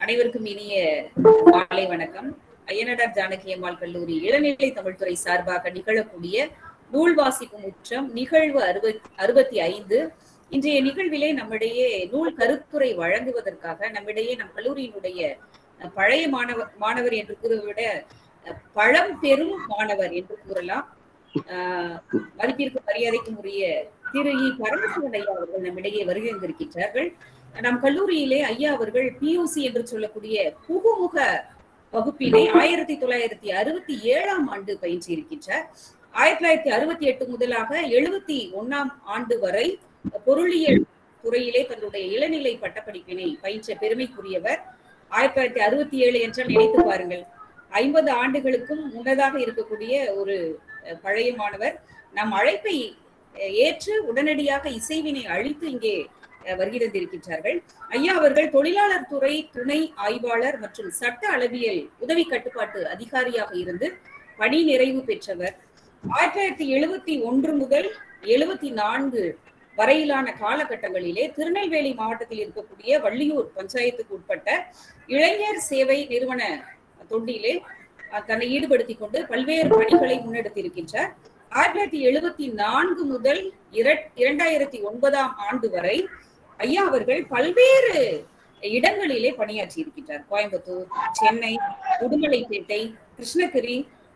அனைவருக்கும் இனிய மாலை வணக்கம் ஐயனடார் ஜானகி அம்மாள் கல்லூரி இளநிலை தமிழ்துறை சார்பாக நிகழக்கூடிய நூல் வாசிக்கும் உச்சம் நிகழ்வு அறுபத் அறுபத்தி ஐந்து இன்றைய நிகழ்விலே நம்மிடையே நூல் கருத்துரை வழங்குவதற்காக நம்மிடையே நம் கல்லூரியினுடைய பழைய மாணவர் மாணவர் என்று கூறுவதை விட பழம் பெரும் மாணவர் என்று கூறலாம் மதிப்பிற்கு மரியாதைக்கும் உரிய திரு இ பரமசிவன் ஐயா அவர்கள் நம்மிடையே வருகை வந்திருக்கின்றார்கள் நம் கல்லூரியிலே ஐயா அவர்கள் பியூசி என்று சொல்லக்கூடிய புகுமுக வகுப்பினை ஆயிரத்தி தொள்ளாயிரத்தி அறுபத்தி ஏழாம் ஆண்டு பயின்று இருக்கின்றார் ஆயிரத்தி தொள்ளாயிரத்தி அறுபத்தி எட்டு முதலாக எழுபத்தி ஒன்னாம் ஆண்டு வரை பொருளியல் துறையிலே தன்னுடைய இளநிலை பட்டப்படிப்பினை பயின்ற பெருமைக்குரியவர் ஆயிரத்தி தொள்ளாயிரத்தி அறுபத்தி ஏழு என்றால் நினைத்து பாருங்கள் ஐம்பது ஆண்டுகளுக்கும் முன்னதாக இருக்கக்கூடிய ஒரு பழைய மாணவர் நம் அழைப்பை ஏற்று உடனடியாக இசைவினை அழித்து இங்கே வருகிறந்திருக்கின்றார்கள் ஐயா அவர்கள் தொழிலாளர் துறை துணை ஆய்வாளர் மற்றும் சட்ட அளவியல் உதவி கட்டுப்பாட்டு அதிகாரியாக இருந்து பணி நிறைவு பெற்றவர் ஆயிரத்தி தொள்ளாயிரத்தி எழுபத்தி ஒன்று முதல் எழுபத்தி நான்கு வரையிலான காலகட்டங்களிலே திருநெல்வேலி மாவட்டத்தில் இருக்கக்கூடிய வள்ளியூர் பஞ்சாயத்துக்கு உட்பட்ட இளைஞர் சேவை நிறுவன தொண்டிலே தன்னை ஈடுபடுத்தி கொண்டு பல்வேறு பணிகளை முன்னெடுத்திருக்கின்றார் ஆயிரத்தி தொள்ளாயிரத்தி எழுபத்தி நான்கு முதல் இரண்டாயிரத்தி ஒன்பதாம் ஆண்டு வரை ஐயா அவர்கள் பல்வேறு இடங்களிலே பணியாற்றி இருக்கின்றார் கோயம்புத்தூர் சென்னை உடுமலைப்பேட்டை கிருஷ்ணகிரி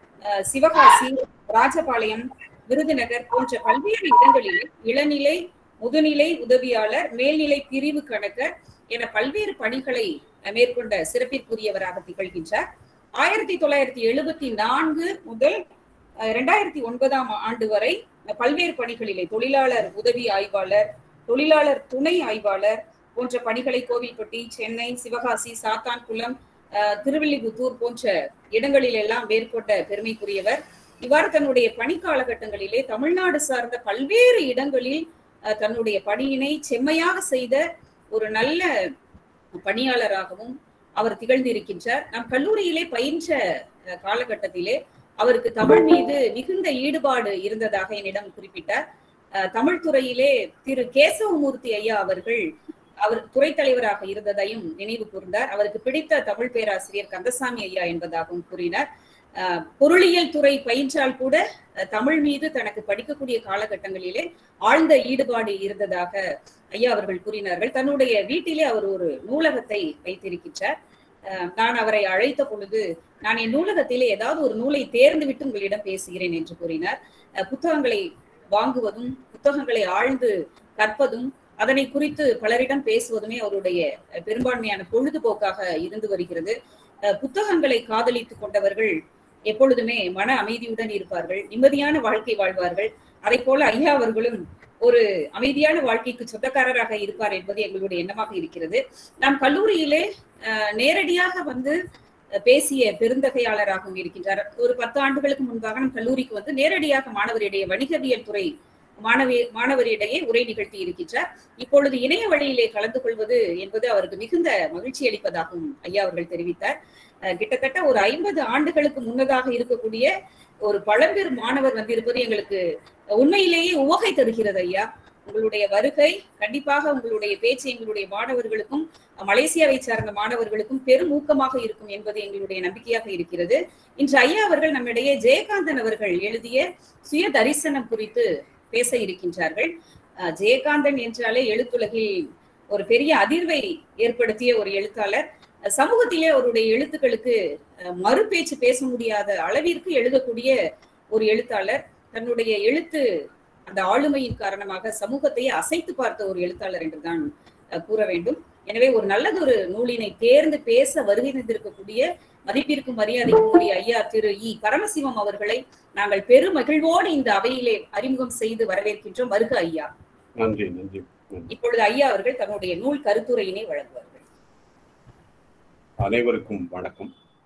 சிவகாசி ராஜபாளையம் விருதுநகர் போன்ற பல்வேறு இடங்களில் இளநிலை முதுநிலை உதவியாளர் மேல்நிலை பிரிவு கணக்கர் என பல்வேறு பணிகளை மேற்கொண்ட சிறப்பிற்குரியவராக திகழ்கின்றார் ஆயிரத்தி தொள்ளாயிரத்தி எழுபத்தி நான்கு முதல் இரண்டாயிரத்தி ஒன்பதாம் ஆண்டு வரை பல்வேறு பணிகளிலே தொழிலாளர் உதவி ஆய்வாளர் தொழிலாளர் துணை ஆய்வாளர் போன்ற பணிகளை கோவில்பட்டி சென்னை சிவகாசி சாத்தான்குளம் திருவில்லிபுத்தூர் போன்ற இடங்களில் எல்லாம் மேற்கொண்ட பெருமைக்குரியவர் இவ்வாறு தன்னுடைய பணி காலகட்டங்களிலே தமிழ்நாடு சார்ந்த பல்வேறு இடங்களில் தன்னுடைய பணியினை செம்மையாக செய்த ஒரு நல்ல பணியாளராகவும் அவர் திகழ்ந்திருக்கின்றார் நம் கல்லூரியிலே பயின்ற காலகட்டத்திலே அவருக்கு தமிழ் மீது மிகுந்த ஈடுபாடு இருந்ததாக என்னிடம் குறிப்பிட்டார் தமிழ் துறையிலே திரு கேசவமூர்த்தி ஐயா அவர்கள் அவர் துறை தலைவராக இருந்ததையும் நினைவு கூர்ந்தார் அவருக்கு பிடித்த தமிழ் பேராசிரியர் கந்தசாமி ஐயா என்பதாகவும் கூறினார் பொருளியல் துறை பயின்றால் கூட தமிழ் மீது தனக்கு படிக்கக்கூடிய காலகட்டங்களிலே ஆழ்ந்த ஈடுபாடு இருந்ததாக ஐயா அவர்கள் கூறினார்கள் தன்னுடைய வீட்டிலே அவர் ஒரு நூலகத்தை வைத்திருக்கின்றார் நான் அவரை அழைத்த பொழுது நான் என் நூலகத்திலே ஏதாவது ஒரு நூலை தேர்ந்து விட்டு உங்களிடம் பேசுகிறேன் என்று கூறினார் புத்தகங்களை வாங்குவதும் புத்தகங்களை ஆழ்ந்து கற்பதும் அதனை குறித்து பலரிடம் பேசுவதுமே அவருடைய பெரும்பான்மையான பொழுதுபோக்காக இருந்து வருகிறது புத்தகங்களை காதலித்துக் கொண்டவர்கள் எப்பொழுதுமே மன அமைதியுடன் இருப்பார்கள் நிம்மதியான வாழ்க்கை வாழ்வார்கள் அதை போல ஐயா அவர்களும் ஒரு அமைதியான வாழ்க்கைக்கு சொந்தக்காரராக இருப்பார் என்பது எங்களுடைய எண்ணமாக இருக்கிறது நாம் கல்லூரியிலே நேரடியாக வந்து பேசிய பெருந்தகையாளராகவும் இருக்கின்றார் ஒரு பத்து ஆண்டுகளுக்கு முன்பாக நம் கல்லூரிக்கு வந்து நேரடியாக மாணவரிடையே வணிகவியல் துறை மாணவி மாணவரிடையே உரை நிகழ்த்தி இருக்கின்றார் இப்பொழுது இணைய வழியிலே கலந்து கொள்வது என்பது அவருக்கு மிகுந்த மகிழ்ச்சி அளிப்பதாகவும் ஐயா அவர்கள் தெரிவித்தார் கிட்டத்தட்ட ஒரு ஐம்பது ஆண்டுகளுக்கு முன்னதாக இருக்கக்கூடிய ஒரு பழம்பெரும் மாணவர் வந்திருப்பது எங்களுக்கு உண்மையிலேயே உவகை தருகிறது ஐயா உங்களுடைய வருகை கண்டிப்பாக உங்களுடைய பேச்சு எங்களுடைய மாணவர்களுக்கும் மலேசியாவை சார்ந்த மாணவர்களுக்கும் பெரும் ஊக்கமாக இருக்கும் என்பது எங்களுடைய நம்பிக்கையாக இருக்கிறது இன்று ஐயா அவர்கள் நம்மிடையே ஜெயகாந்தன் அவர்கள் எழுதிய சுய தரிசனம் குறித்து பேச இருக்கின்றார்கள் ஜெயகாந்தன் என்றாலே எழுத்துலகில் ஒரு பெரிய அதிர்வை ஏற்படுத்திய ஒரு எழுத்தாளர் சமூகத்திலே அவருடைய எழுத்துக்களுக்கு மறுபேச்சு பேச முடியாத அளவிற்கு எழுதக்கூடிய ஒரு எழுத்தாளர் தன்னுடைய எழுத்து அந்த ஆளுமையின் காரணமாக சமூகத்தையே அசைத்து பார்த்த ஒரு எழுத்தாளர் என்றுதான் கூற வேண்டும் எனவே ஒரு நல்லதொரு நூலினை தேர்ந்து பேச வருகை தந்திருக்கக்கூடிய மதிப்பிற்கும் மரியாதைக்கும் உரிய ஐயா திரு இ பரமசிவம் அவர்களை நாங்கள் பெரும் மகிழ்வோடு இந்த அவையிலே அறிமுகம் செய்து வரவேற்கின்றோம் வருக ஐயா நன்றி நன்றி இப்பொழுது ஐயா அவர்கள் தன்னுடைய நூல் கருத்துரையினை வழங்குவார்கள் அனைவருக்கும் வணக்கம்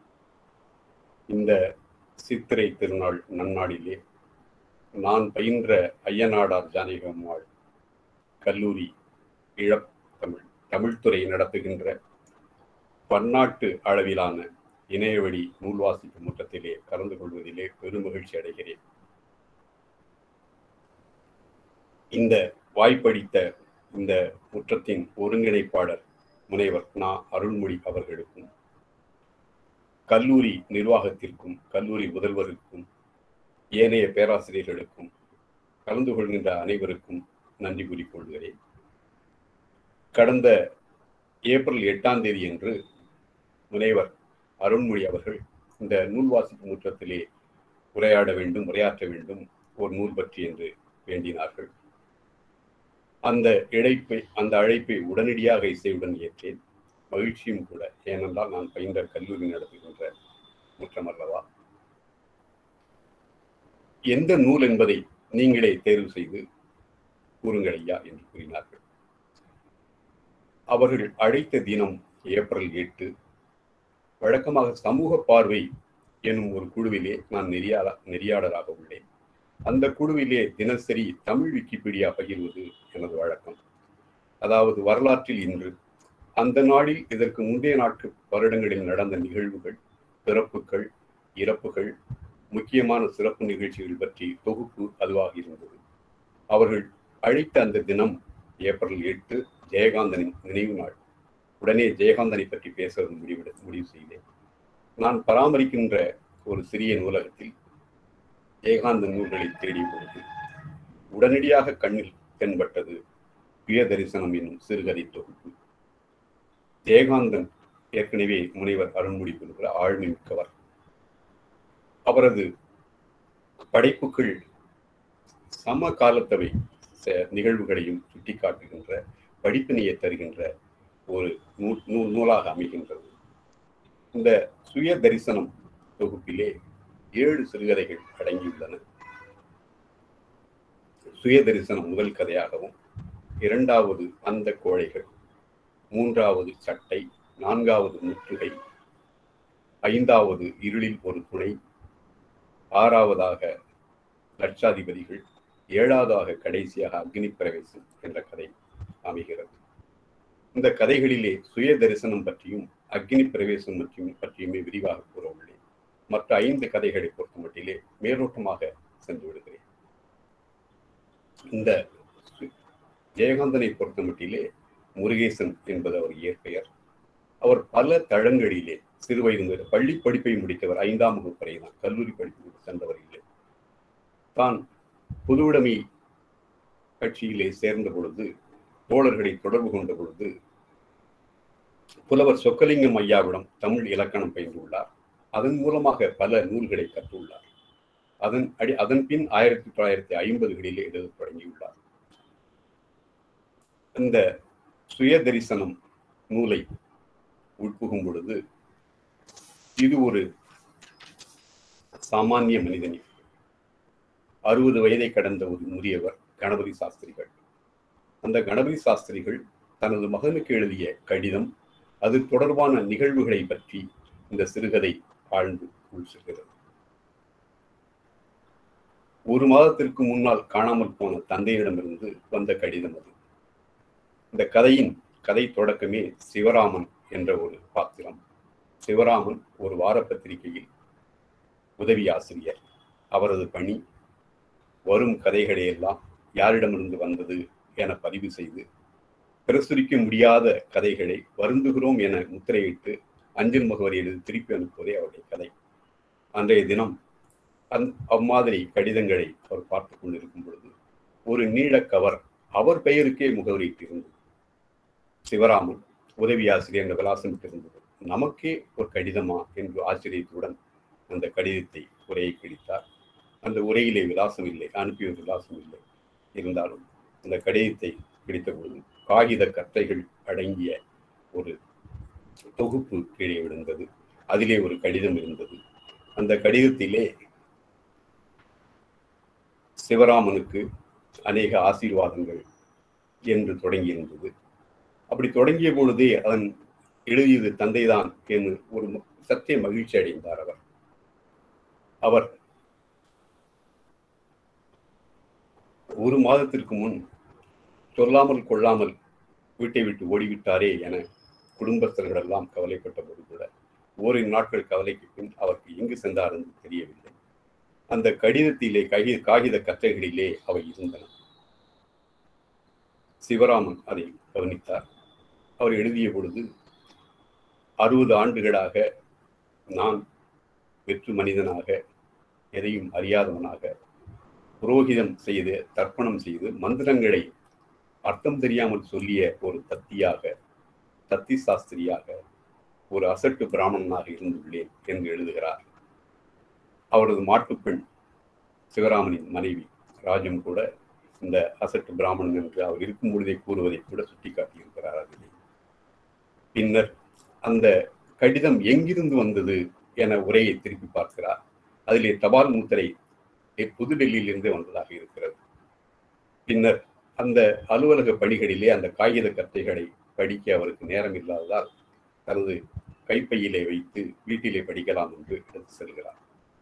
இந்த சித்திரை திருநாள் நன்னாளிலே நான் பயின்ற ஐயனாடார் ஜானகம்மாள் கல்லூரி இழப் தமிழ் தமிழ்துறை நடத்துகின்ற பன்னாட்டு அளவிலான இணையவழி நூல் வாசிப்பு முற்றத்திலே கலந்து கொள்வதிலே பெருமகிழ்ச்சி அடைகிறேன் இந்த வாய்ப்பளித்த இந்த முற்றத்தின் ஒருங்கிணைப்பாளர் முனைவர் நா அருள்மொழி அவர்களுக்கும் கல்லூரி நிர்வாகத்திற்கும் கல்லூரி முதல்வருக்கும் ஏனைய பேராசிரியர்களுக்கும் கலந்து கொள்கின்ற அனைவருக்கும் நன்றி கூறிக்கொள்கிறேன் கடந்த ஏப்ரல் எட்டாம் தேதி அன்று முனைவர் அருண்மொழி அவர்கள் இந்த நூல் வாசிப்பு முற்றத்திலே உரையாட வேண்டும் உரையாற்ற வேண்டும் ஒரு நூல் பற்றி என்று வேண்டினார்கள் அந்த இழைப்பை அந்த அழைப்பை உடனடியாக இசையுடன் ஏற்றேன் மகிழ்ச்சியும் கூட ஏனென்றால் நான் பயின்ற கல்லூரி நடத்துகின்ற முற்றம் அல்லவா எந்த நூல் என்பதை நீங்களே தேர்வு செய்து கூறுங்கள் ஐயா என்று கூறினார்கள் அவர்கள் அழைத்த தினம் ஏப்ரல் எட்டு வழக்கமாக சமூக பார்வை எனும் ஒரு குழுவிலே நான் நெறியாள நெறியாளராக உள்ளேன் அந்த குழுவிலே தினசரி தமிழ் விக்கிபீடியா பகிர்வது எனது வழக்கம் அதாவது வரலாற்றில் இன்று அந்த நாளில் இதற்கு முந்தைய நாட்கு வருடங்களில் நடந்த நிகழ்வுகள் பிறப்புகள் இறப்புகள் முக்கியமான சிறப்பு நிகழ்ச்சிகள் பற்றி தொகுப்பு அதுவாக இருந்தது அவர்கள் அழைத்த அந்த தினம் ஏப்ரல் எட்டு ஜெயகாந்தனின் நினைவு நாள் உடனே ஜெயகாந்தனை பற்றி பேச முடிவு முடிவு செய்தேன் நான் பராமரிக்கின்ற ஒரு சிறிய நூலகத்தில் ஜெயகாந்தன் நூல்களை தேடிய பொழுது உடனடியாக கண்ணில் தென்பட்டது சுய தரிசனம் என்னும் சிறுகதை தொகுப்பு ஜெயகாந்தன் ஏற்கனவே முனைவர் அருண்மொழி கொள்கிற ஆழ்மை மிக்கவர் அவரது படைப்புகள் சம காலத்தவை நிகழ்வுகளையும் சுட்டிக்காட்டுகின்ற படிப்பினையை தருகின்ற ஒரு நூல் நூல் நூலாக அமைகின்றது இந்த சுய தரிசனம் தொகுப்பிலே ஏழு சிறுகதைகள் அடங்கியுள்ளன சுய தரிசனம் முதல் கதையாகவும் இரண்டாவது அந்த கோழைகள் மூன்றாவது சட்டை நான்காவது முற்றுகை ஐந்தாவது இருளில் ஒரு துணை ஆறாவதாக லட்சாதிபதிகள் ஏழாவதாக கடைசியாக அக்னி பிரவேசம் என்ற கதை அமைகிறது இந்த கதைகளிலே சுய தரிசனம் பற்றியும் அக்னி பிரவேசம் பற்றியும் பற்றியுமே விரிவாக கூற உள்ளேன் மற்ற ஐந்து கதைகளை பொறுத்த மட்டிலே மேலோட்டமாக சென்று விடுகிறேன் இந்த ஜெயகாந்தனை பொறுத்த மட்டிலே முருகேசன் என்பது அவர் இயற்பெயர் அவர் பல தளங்களிலே சிறு வயது முதல் பள்ளி படிப்பை முடித்தவர் ஐந்தாம் வகுப்பு வரை தான் கல்லூரி படிப்பு சென்றவர் இல்லை தான் பொதுவுடைமை கட்சியிலே சேர்ந்த பொழுது தோழர்களை தொடர்பு கொண்ட பொழுது புலவர் சொக்கலிங்கம் ஐயாவிடம் தமிழ் இலக்கணம் பயின்றுள்ளார் அதன் மூலமாக பல நூல்களை கற்றுள்ளார் அதன் அடி அதன் பின் ஆயிரத்தி தொள்ளாயிரத்தி ஐம்பதுகளிலே எழுத தொடங்கியுள்ளார் இந்த சுய தரிசனம் நூலை உட்புகும் பொழுது இது ஒரு சாமானிய மனிதனி அறுபது வயதை கடந்த ஒரு முதியவர் கணபதி சாஸ்திரிகள் அந்த கணபதி சாஸ்திரிகள் தனது மகனுக்கு எழுதிய கடிதம் அது தொடர்பான நிகழ்வுகளை பற்றி இந்த சிறுகதை ஆழ்ந்து உள் செல்கிறது ஒரு மாதத்திற்கு முன்னால் காணாமல் போன தந்தையிடமிருந்து வந்த கடிதம் அது இந்த கதையின் கதை தொடக்கமே சிவராமன் என்ற ஒரு பாத்திரம் சிவராமன் ஒரு வார பத்திரிகையில் உதவி ஆசிரியர் அவரது பணி வரும் கதைகளை எல்லாம் யாரிடமிருந்து வந்தது என பதிவு செய்து பிரசுரிக்க முடியாத கதைகளை வருந்துகிறோம் என முத்திரையிட்டு அஞ்சல் முகவரி எழுதி திருப்பி அனுப்புவதே அவருடைய கதை அன்றைய தினம் அந் அம்மாதிரி கடிதங்களை அவர் பார்த்து கொண்டிருக்கும் பொழுது ஒரு நீள கவர் அவர் பெயருக்கே முகவரியிட்டிருந்தது சிவராமன் உதவி ஆசிரியர் என்ற விலாசம் இருந்தது நமக்கே ஒரு கடிதமா என்று ஆச்சரியத்துடன் அந்த கடிதத்தை உரையை கிழித்தார் அந்த உரையிலே விலாசம் இல்லை அனுப்பிய விலாசம் இல்லை இருந்தாலும் அந்த கடிதத்தை பிடித்த பொழுது காகித கத்தைகள் அடங்கிய ஒரு தொகுப்பு கீழே விழுந்தது அதிலே ஒரு கடிதம் இருந்தது அந்த கடிதத்திலே சிவராமனுக்கு அநேக ஆசீர்வாதங்கள் என்று தொடங்கியிருந்தது அப்படி தொடங்கிய பொழுதே அதன் எழுதியது தந்தைதான் என்று ஒரு சத்திய மகிழ்ச்சி அடைந்தார் அவர் அவர் ஒரு மாதத்திற்கு முன் சொல்லாமல் கொள்ளாமல் வீட்டை விட்டு ஓடிவிட்டாரே என குடும்பஸ்தர்கள் எல்லாம் கவலைப்பட்ட போது கூட ஓரிரு நாட்கள் கவலைக்கு பின் அவருக்கு எங்கு சென்றார் என்று தெரியவில்லை அந்த கடிதத்திலே ககி காகித கற்றைகளிலே அவை இருந்தன சிவராமன் அதை கவனித்தார் அவர் எழுதிய பொழுது அறுபது ஆண்டுகளாக நான் வெற்று மனிதனாக எதையும் அறியாதவனாக புரோகிதம் செய்து தர்ப்பணம் செய்து மந்திரங்களை அர்த்தம் தெரியாமல் சொல்லிய ஒரு தத்தியாக தத்தி சாஸ்திரியாக ஒரு அசட்டு பிராமணனாக இருந்துள்ளேன் என்று எழுதுகிறார் அவரது மாட்டுப்பெண் சிவராமனின் மனைவி ராஜம் கூட இந்த அசட்டு பிராமணன் என்று அவர் இருக்கும் பொழுதே கூறுவதை கூட சுட்டிக்காட்டியிருக்கிறார் அதிலே பின்னர் அந்த கடிதம் எங்கிருந்து வந்தது என உரையை திருப்பி பார்க்கிறார் அதிலே தபால் முத்திரை புதுடெல்லியிலிருந்து வந்ததாக இருக்கிறது பின்னர் அந்த அலுவலக பணிகளிலே அந்த காகித கத்தைகளை படிக்க அவருக்கு நேரம் இல்லாததால் தனது கைப்பையிலே வைத்து வீட்டிலே படிக்கலாம் என்று எடுத்து செல்கிறார்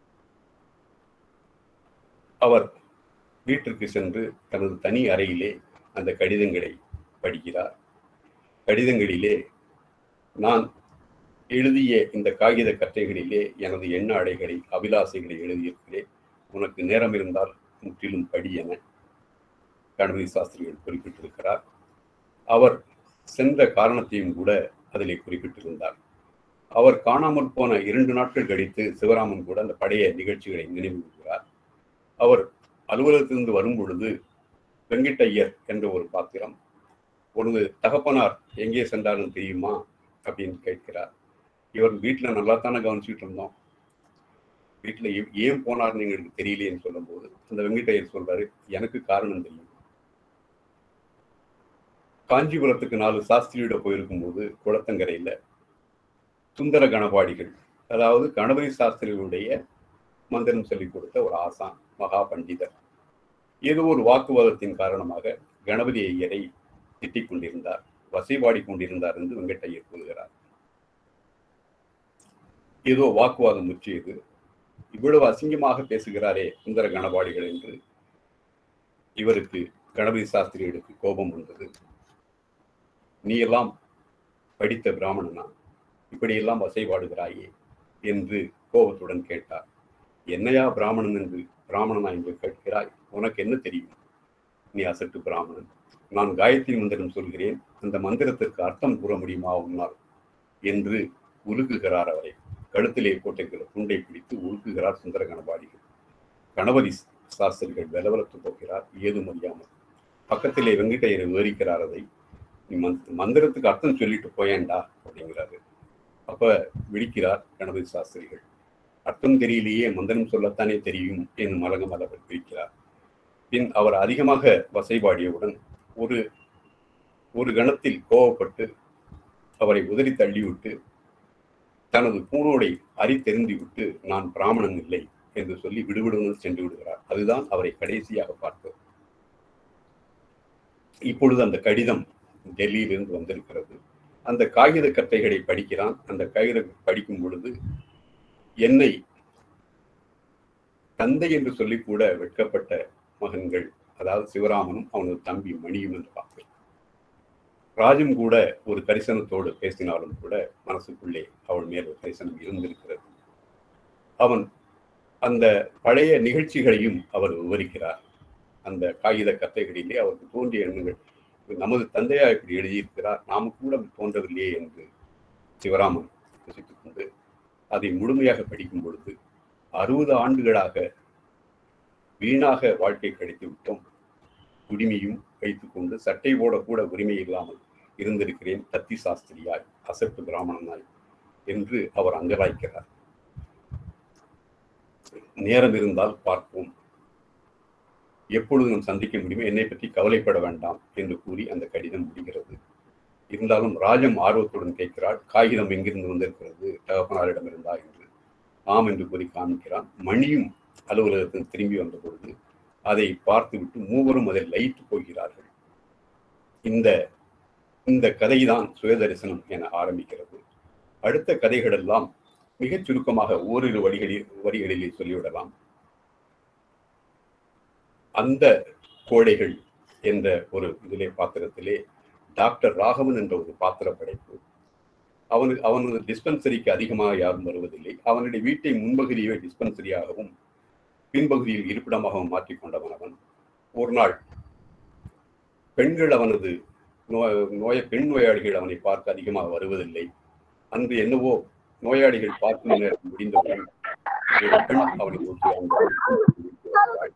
அவர் வீட்டிற்கு சென்று தனது தனி அறையிலே அந்த கடிதங்களை படிக்கிறார் கடிதங்களிலே நான் எழுதிய இந்த காகித கட்டைகளிலே எனது எண்ண அடைகளை அபிலாசைகளை எழுதியிருக்கிறேன் உனக்கு நேரம் இருந்தால் முற்றிலும் படி என கணபதி சாஸ்திரிகள் குறிப்பிட்டிருக்கிறார் அவர் சென்ற காரணத்தையும் கூட அதிலே குறிப்பிட்டிருந்தார் அவர் காணாமல் போன இரண்டு நாட்கள் கழித்து சிவராமன் கூட அந்த பழைய நிகழ்ச்சிகளை நினைவு கூறுகிறார் அவர் அலுவலகத்திலிருந்து வரும் பொழுது வெங்கட்டையர் என்ற ஒரு பாத்திரம் ஒரு தகப்பனார் எங்கே சென்றாருன்னு தெரியுமா அப்படின்னு கேட்கிறார் இவர் வீட்டில் நல்லா தானே கவனிச்சுட்டு இருந்தோம் வீட்டில் ஏன் போனார்னு எங்களுக்கு தெரியலையேன்னு சொல்லும்போது அந்த வெங்கட்டையர் சொல்றாரு எனக்கு காரணம் தெரியும் காஞ்சிபுரத்துக்கு நாலு சாஸ்திரியோட போயிருக்கும் போது குளத்தங்கரையில் சுந்தர கணபாடிகள் அதாவது கணபதி சாஸ்திரிகளுடைய மந்திரம் சொல்லிக் கொடுத்த ஒரு ஆசான் மகா பண்டிதர் ஏதோ ஒரு வாக்குவாதத்தின் காரணமாக கணபதி ஐயரை திட்டிக் கொண்டிருந்தார் வசைபாடி கொண்டிருந்தார் என்று வெங்கட்டையர் கூறுகிறார் ஏதோ வாக்குவாதம் முற்றியது இவ்வளவு அசிங்கமாக பேசுகிறாரே சுந்தர கணபாடிகள் என்று இவருக்கு கணபதி சாஸ்திரிகளுக்கு கோபம் வந்தது நீ எல்லாம் படித்த பிராமணனா இப்படியெல்லாம் வசைபாடுகிறாயே என்று கோபத்துடன் கேட்டார் என்னையா பிராமணன் என்று பிராமணனா என்று கேட்கிறாய் உனக்கு என்ன தெரியும் நீ அசட்டு பிராமணன் நான் காயத்ரி மந்திரம் சொல்கிறேன் அந்த மந்திரத்திற்கு அர்த்தம் கூற முடியுமா உன்னால் என்று உலுக்குகிறார் அவரை கழுத்திலே போட்டிருக்கிற துண்டை பிடித்து உழுக்குகிறார் சுந்தர கணபாடிகள் கணபதி சாஸ்திரிகள் வெலவலத்து போகிறார் ஏதும் அறியாமல் பக்கத்திலே வெங்கடையரை விவரிக்கிறார் அதை நீ மந்திரத்துக்கு அர்த்தம் சொல்லிட்டு போயேண்டா அப்படிங்கிறாரு அப்ப விழிக்கிறார் கணபதி சாஸ்திரிகள் அர்த்தம் தெரியலையே மந்திரம் சொல்லத்தானே தெரியும் என்று மலங்க மலவர் பிரிக்கிறார் பின் அவர் அதிகமாக வசைபாடியவுடன் ஒரு ஒரு கணத்தில் கோவப்பட்டு அவரை உதறி தள்ளிவிட்டு தனது பூனோடை அறித்தெறிந்து விட்டு நான் பிராமணன் இல்லை என்று சொல்லி விடுவிடுவதில் சென்று விடுகிறார் அதுதான் அவரை கடைசியாக பார்த்தது இப்பொழுது அந்த கடிதம் டெல்லியிலிருந்து வந்திருக்கிறது அந்த காகித கட்டைகளை படிக்கிறான் அந்த காகித படிக்கும் பொழுது என்னை தந்தை என்று சொல்லி கூட வெட்கப்பட்ட மகன்கள் அதாவது சிவராமனும் அவனது தம்பி மணியும் என்று பார்க்கிறேன் ராஜும் கூட ஒரு கரிசனத்தோடு பேசினாலும் கூட மனசுக்குள்ளே அவள் மேல் ஒரு கரிசனம் இருந்திருக்கிறது அவன் அந்த பழைய நிகழ்ச்சிகளையும் அவர் விவரிக்கிறார் அந்த காகித கத்தைகளிலே அவருக்கு தோன்றிய எண்ணங்கள் நமது தந்தையா இப்படி எழுதியிருக்கிறார் நாம கூட தோன்றவில்லையே என்று சிவராமன் யோசித்துக் கொண்டு அதை முழுமையாக படிக்கும் பொழுது அறுபது ஆண்டுகளாக வீணாக வாழ்க்கை கழித்து விட்டோம் குடிமையும் வைத்துக்கொண்டு சட்டை போட கூட உரிமை இல்லாமல் இருந்திருக்கிறேன் தத்தி சாஸ்திரியாய் அசட்டு பிராமணனாய் என்று அவர் அங்கலாய்க்கிறார் நேரம் இருந்தால் பார்ப்போம் எப்பொழுது நாம் சந்திக்க முடியுமோ என்னை பற்றி கவலைப்பட வேண்டாம் என்று கூறி அந்த கடிதம் முடிகிறது இருந்தாலும் ராஜம் ஆர்வத்துடன் கேட்கிறாள் காகிதம் எங்கிருந்து வந்திருக்கிறது தகப்பனாரிடம் இருந்தா என்று ஆம் என்று கூறி காமிக்கிறான் மணியும் அலுவலகத்தில் திரும்பி வந்த பொழுது அதை பார்த்துவிட்டு மூவரும் அதை லைத்து போகிறார்கள் இந்த இந்த கதைதான் சுயதரிசனம் என ஆரம்பிக்கிறது அடுத்த கதைகள் எல்லாம் மிகச் சுருக்கமாக ஓரிரு வழிகளில் வரிகளிலே சொல்லிவிடலாம் அந்த கோடைகள் என்ற ஒரு இதிலே பாத்திரத்திலே டாக்டர் ராகவன் என்ற ஒரு பாத்திர படைப்பு அவனு அவனது டிஸ்பென்சரிக்கு அதிகமாக யாரும் வருவதில்லை அவனுடைய வீட்டை முன்பகுதியை டிஸ்பென்சரியாகவும் பின்பகுதியில் இருப்பிடமாகவும் மாற்றிக்கொண்டவன் அவன் ஒரு நாள் பெண்கள் அவனது நோய் நோய பெண் நோயாளிகள் அவனை பார்க்க அதிகமாக வருவதில்லை அன்று என்னவோ நோயாளிகள் பார்க்கும் நேரம் முடிந்தவுடன் ஒரு பெண் அவனை நோக்கி வந்தாள்.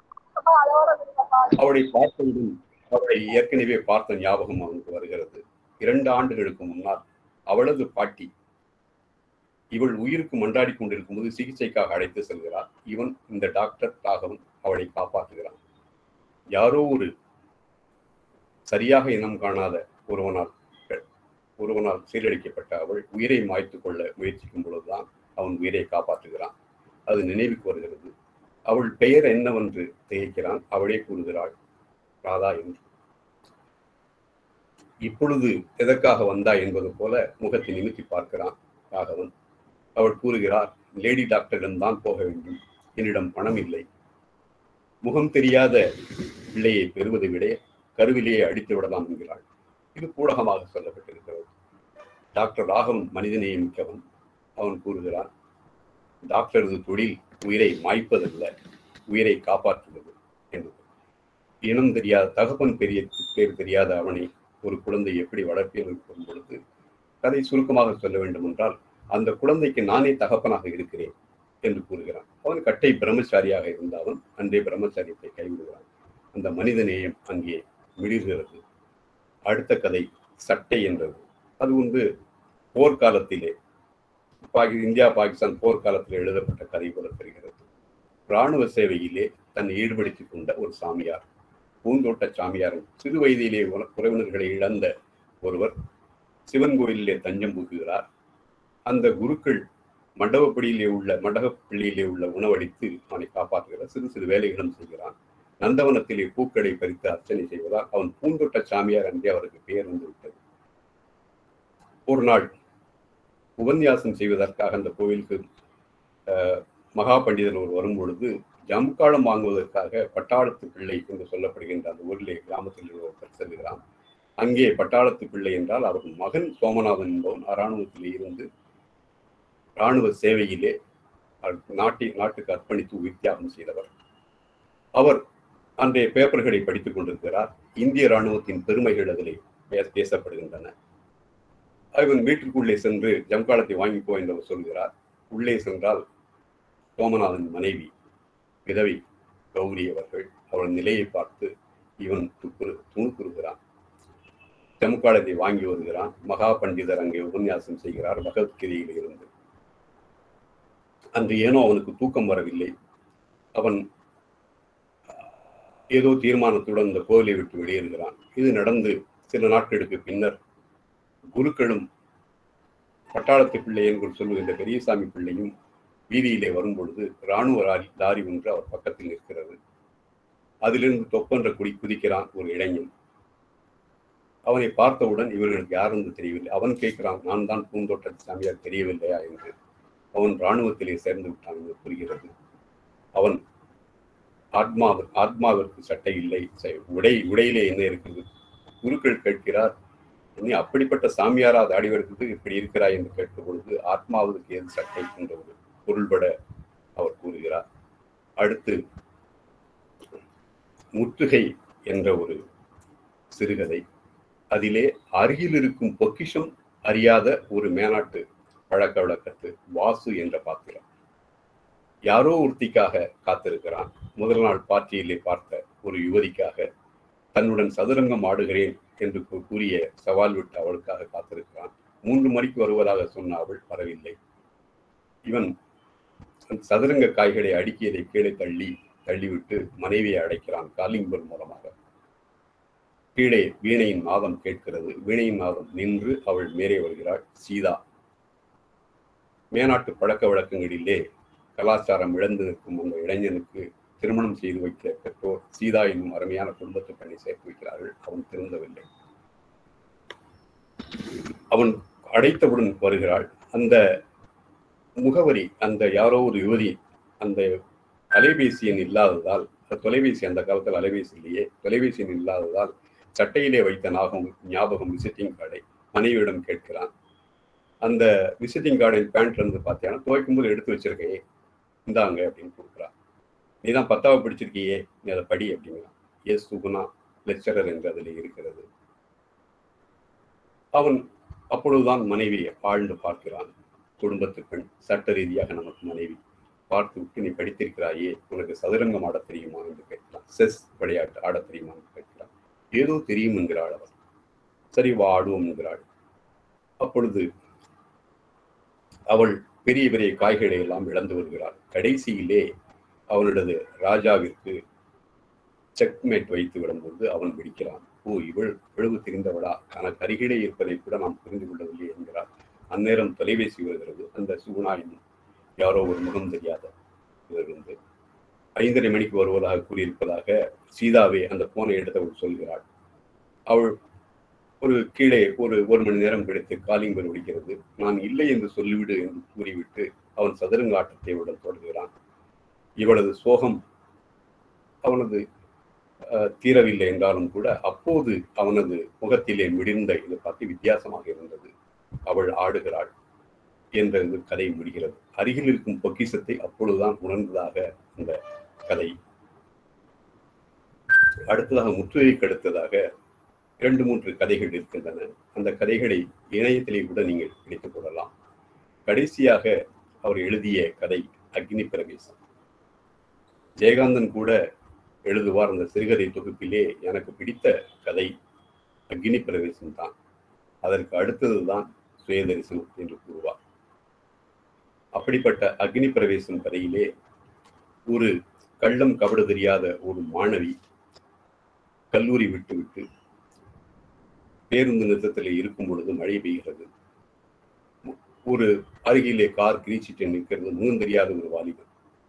அவளை பார்த்தவுடன் அவளை ஏற்கனவே பார்த்த ஞாபகம் அவனுக்கு வருகிறது இரண்டு ஆண்டுகளுக்கு முன்னால் அவளது பாட்டி இவள் உயிருக்கு மன்றாடி கொண்டிருக்கும் போது சிகிச்சைக்காக அழைத்து செல்கிறார் இவன் இந்த டாக்டர் ராகவன் அவளை காப்பாற்றுகிறான் யாரோ ஒரு சரியாக இனம் காணாத ஒருவனால் ஒருவனால் சீரழிக்கப்பட்ட அவள் உயிரை மாய்த்து கொள்ள முயற்சிக்கும் பொழுதுதான் அவன் உயிரை காப்பாற்றுகிறான் அது நினைவுக்கு வருகிறது அவள் பெயர் என்னவென்று திகைக்கிறான் அவளே கூறுகிறாள் ராதா என்று இப்பொழுது எதற்காக வந்தா என்பது போல முகத்தை நிமித்தி பார்க்கிறான் ராகவன் அவள் கூறுகிறார் லேடி டாக்டரிடம் தான் போக வேண்டும் என்னிடம் பணம் இல்லை முகம் தெரியாத பிள்ளையை பெறுவதை விட கருவிலேயே அடித்து விடலாம் என்கிறாள் இது பூடகமாக சொல்லப்பட்டிருக்கிறது டாக்டர் ராகவன் மனிதநேய மிக்கவன் அவன் கூறுகிறான் டாக்டரது தொழில் உயிரை மாய்ப்பதல்ல உயிரை காப்பாற்றுவது என்பது இனம் தெரியாத தகப்பன் பெரிய பேர் தெரியாத அவனை ஒரு குழந்தை எப்படி வளர்ப்பியல் பொழுது கதை சுருக்கமாக சொல்ல வேண்டும் என்றால் அந்த குழந்தைக்கு நானே தகப்பனாக இருக்கிறேன் என்று கூறுகிறான் அவன் கட்டை பிரம்மச்சாரியாக இருந்த அவன் அன்றே பிரம்மச்சாரியத்தை கைவிடுகிறான் அந்த மனித நேயம் அங்கே மிளிர்கிறது அடுத்த கதை சட்டை என்றது அது வந்து போர்க்காலத்திலே பாகி இந்தியா பாகிஸ்தான் போர்க்காலத்தில் எழுதப்பட்ட கதை போல தெரிகிறது இராணுவ சேவையிலே தன்னை ஈடுபடுத்திக் கொண்ட ஒரு சாமியார் பூந்தோட்ட சாமியாரும் சிறு வயதிலே உற- உறவினர்களை இழந்த ஒருவர் சிவன் கோயிலிலே தஞ்சம் புகுகிறார் அந்த குருக்கள் மண்டபப்படியிலே உள்ள மண்டபப்பள்ளியிலே உள்ள உணவளித்து அவனை காப்பாற்றுகிறார் சிறு சிறு வேலைகளும் செய்கிறான் நந்தவனத்திலே பூக்களை பறித்து அர்ச்சனை செய்வதால் அவன் பூந்தொட்ட சாமியார் அன்றே அவருக்கு பெயர் வந்து விட்டது ஒரு நாள் உபன்யாசம் செய்வதற்காக அந்த கோவிலுக்கு அஹ், மகா பண்டிதர் ஒரு வரும் பொழுது ஜம்காலம் வாங்குவதற்காக பட்டாளத்து பிள்ளை என்று சொல்லப்படுகின்ற அந்த ஊரிலே கிராமத்தில் ஒருத்தர் செல்கிறான் அங்கே பட்டாளத்து பிள்ளை என்றால் அவர் மகன் சோமநாதன் என்பவன் இராணுவத்திலே இருந்து இராணுவ சேவையிலே அவர் நாட்டை நாட்டுக்கு அர்ப்பணித்து உயிர் தியாகம் செய்தவர் அவர் அன்றைய பேப்பர்களை படித்துக் கொண்டிருக்கிறார் இந்திய இராணுவத்தின் பெருமைகள் அதிலே பே- பேசப்படுகின்றன அவன் வீட்டுக்குள்ளே சென்று ஜம்காலத்தை வாங்கிப்போ என்று அவர் சொல்கிறார் உள்ளே சென்றால் சோமநாதன் மனைவி விதவை கௌரி அவர்கள் அவள் நிலையை பார்த்து இவன் துக்குறு துணுக்குறுகிறான் ஜம்காலத்தை வாங்கி வருகிறான் மகா பண்டிதர் அங்கே உபன்யாசம் செய்கிறார் பகவத்கீதையில் இருந்து அன்று ஏனோ அவனுக்கு தூக்கம் வரவில்லை அவன் ஏதோ தீர்மானத்துடன் அந்த கோவிலை விட்டு வெளியேறுகிறான் இது நடந்து சில நாட்களுக்கு பின்னர் குருக்களும் பட்டாளத்து பிள்ளை என்று சொல்லுகின்ற பெரியசாமி பிள்ளையும் வீதியிலே வரும்பொழுது இராணுவ லாரி லாரி ஒன்று அவர் பக்கத்தில் நிற்கிறது அதிலிருந்து தொப்பென்ற குடி குதிக்கிறான் ஒரு இளைஞன் அவனை பார்த்தவுடன் இவர்களுக்கு யார் என்று தெரியவில்லை அவன் கேட்கிறான் நான் தான் பூந்தோட்ட சாமியார் தெரியவில்லையா என்று அவன் இராணுவத்திலே சேர்ந்து விட்டான் என்று புரிகிறது அவன் ஆத்மா ஆத்மாவிற்கு சட்டை இல்லை ச- உடை உடையிலே என்ன இருக்குது குருக்கள் கேட்கிறார் நீ அப்படிப்பட்ட சாமியாரா தாடி வருகிறது இப்படி இருக்கிறாய் என்று கேட்கும் பொழுது ஆத்மாவுக்கு ஏது சட்டை என்ற ஒரு பொருள்பட அவர் கூறுகிறார் அடுத்து முற்றுகை என்ற ஒரு சிறுகதை அதிலே அருகில் இருக்கும் பொக்கிஷம் அறியாத ஒரு மேனாட்டு பழக்க வழக்கத்து வாசு என்ற பாத்திரம் யாரோ ஒருத்திக்காக காத்திருக்கிறான் முதல் நாள் பார்ட்டியிலே பார்த்த ஒரு யுவதிக்காக தன்னுடன் சதுரங்கம் ஆடுகிறேன் என்று கூ- கூறிய சவால் விட்டு அவளுக்காக காத்திருக்கிறான் மூன்று மணிக்கு வருவதாக சொன்ன அவள் வரவில்லை இவன் அந்த சதுரங்க காய்களை அடுக்கியதை கீழே தள்ளி தள்ளிவிட்டு மனைவியை அடைக்கிறான் காலிங் பெல் மூலமாக கீழே வீணையின் நாதம் கேட்கிறது வீணையின் நாதம் நின்று அவள் மேலே வருகிறாள் சீதா மேனாட்டு பழக்க வழக்கங்களிலே கலாச்சாரம் இழந்து நிற்கும் அந்த இளைஞனுக்கு திருமணம் செய்து வைக்க பெற்றோர் சீதா என்னும் அருமையான குடும்பத்து பெண்ணை சேர்த்து வைக்கிறார்கள் அவன் திருந்தவில்லை அவன் அடைத்தவுடன் வருகிறாள் அந்த முகவரி அந்த யாரோ ஒரு யுவதி அந்த அலைபேசி எண் இல்லாததால் அந்த தொலைபேசி அந்த காலத்தில் அலைபேசி இல்லையே தொலைபேசி எண் இல்லாததால் சட்டையிலே வைத்த நாகம் ஞாபகம் விசிட்டிங் கார்டை மனைவியிடம் கேட்கிறான் அந்த விசிட்டிங் கார்டை பேண்ட்ல இருந்து பார்த்தீங்கன்னா துவைக்கும் போது எடுத்து வச்சிருக்கையே இந்தாங்க அப்படின்னு கொடுக்குறான் நீ தான் பத்தாவது படிச்சிருக்கியே நீ அதை படி அப்படிங்கிறான் எஸ் சுகுணா லெக்சரர் என்று அதில் இருக்கிறது அவன் அப்பொழுதுதான் மனைவியை ஆழ்ந்து பார்க்கிறான் குடும்பத்து பெண் சட்ட ரீதியாக நமக்கு மனைவி பார்த்து விட்டு நீ படித்திருக்கிறாயே உனக்கு சதுரங்கம் ஆடத் தெரியுமா என்று கேட்கிறான் செஸ் விளையாட்டு ஆடத் தெரியுமா என்று கேட்கிறான் ஏதோ தெரியும் என்கிறாள் அவள் சரி வா ஆடுவோம் என்கிறாள் அப்பொழுது அவள் பெரிய பெரிய காய்களை எல்லாம் இழந்து வருகிறாள் கடைசியிலே அவனது ராஜாவிற்கு செக்மேட் வைத்து விடும்போது அவன் பிடிக்கிறான் ஓ இவள் பிளவு தெரிந்தவளா தனக்கு அருகிலே இருப்பதை கூட நாம் புரிந்து கொள்ளவில்லை என்கிறார் அந்நேரம் தொலைபேசி வருகிறது அந்த சுகுணா என்னும் யாரோ ஒரு முகம் தெரியாத இவர் வந்து ஐந்தரை மணிக்கு வருவதாக கூறியிருப்பதாக சீதாவே அந்த போனை எடுத்தவள் சொல்கிறாள் அவள் ஒரு கீழே ஒரு ஒரு மணி நேரம் கழித்து காலிங் பெல் ஒடிக்கிறது நான் இல்லை என்று சொல்லிவிடு என்று கூறிவிட்டு அவன் சதுரங்க ஆட்டத்தை உடன் தொடர்கிறான் இவளது சோகம் அவனது அஹ், தீரவில்லை என்றாலும் கூட அப்போது அவனது முகத்திலே மிடிந்த இது பார்த்து வித்தியாசமாக இருந்தது அவள் ஆடுகிறாள் என்ற இந்த கதை முடிகிறது அருகில் இருக்கும் பொக்கிஷத்தை அப்பொழுதுதான் உணர்ந்ததாக அந்த கதை அடுத்ததாக முற்றுகைக்கு அடுத்ததாக இரண்டு மூன்று கதைகள் இருக்கின்றன அந்த கதைகளை இணையத்திலே கூட நீங்கள் படித்துக் கொள்ளலாம் கடைசியாக அவர் எழுதிய கதை அக்னி பிரவேசம் ஜெயகாந்தன் கூட எழுதுவார் அந்த சிறுகதை தொகுப்பிலே எனக்கு பிடித்த கதை அக்னி பிரவேசம் தான் அதற்கு அடுத்ததுதான் சுயதரிசனம் என்று கூறுவார் அப்படிப்பட்ட அக்னி பிரவேசம் கதையிலே ஒரு கள்ளம் கபடு தெரியாத ஒரு மாணவி கல்லூரி விட்டுவிட்டு பேருந்து நிறுத்தத்தில் இருக்கும் பொழுது மழை பெய்கிறது ஒரு அருகிலே கார் கிரீச்சிட்டு நிற்கிறது முகம் தெரியாத ஒரு வாலிபன்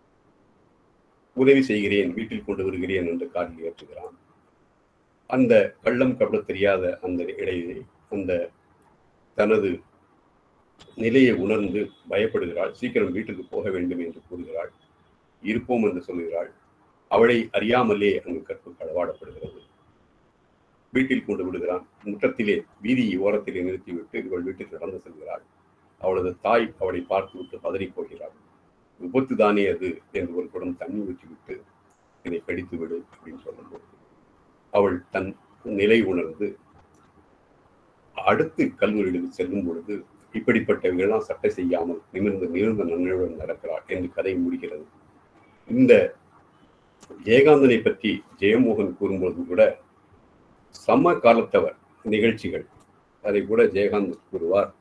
உதவி செய்கிறேன் வீட்டில் கொண்டு வருகிறேன் என்று காரில் ஏற்றுகிறான் அந்த கள்ளம் கபட தெரியாத அந்த இடையே அந்த தனது நிலையை உணர்ந்து பயப்படுகிறாள் சீக்கிரம் வீட்டுக்கு போக வேண்டும் என்று கூறுகிறாள் இருப்போம் என்று சொல்கிறாள் அவளை அறியாமலே அங்கு கற்பு களவாடப்படுகிறது வீட்டில் கொண்டு விடுகிறான் முற்றத்திலே வீதி ஓரத்திலே நிறுத்திவிட்டு இவள் வீட்டுக்கு நடந்து செல்கிறாள் அவளது தாய் அவளை பார்த்துவிட்டு பதறி போகிறாள் விபத்து தானே அது என்று ஒரு குடம் தண்ணி ஊற்றிவிட்டு இதை கடித்து விடு அப்படின்னு சொல்லும்போது அவள் தன் நிலை உணர்ந்து அடுத்து கல்லூரிகளுக்கு செல்லும் பொழுது இப்படிப்பட்டவர்களெல்லாம் சட்டை செய்யாமல் நிமிர்ந்து நிமிர்ந்த நன்மையுடன் நடக்கிறாள் என்று கதை முடிகிறது இந்த ஜெயகாந்தனை பற்றி ஜெயமோகன் கூறும்போது கூட சம காலத்தவர் நிகழ்ச்சிகள் அதை கூட ஜெயகாந்த் கூறுவார்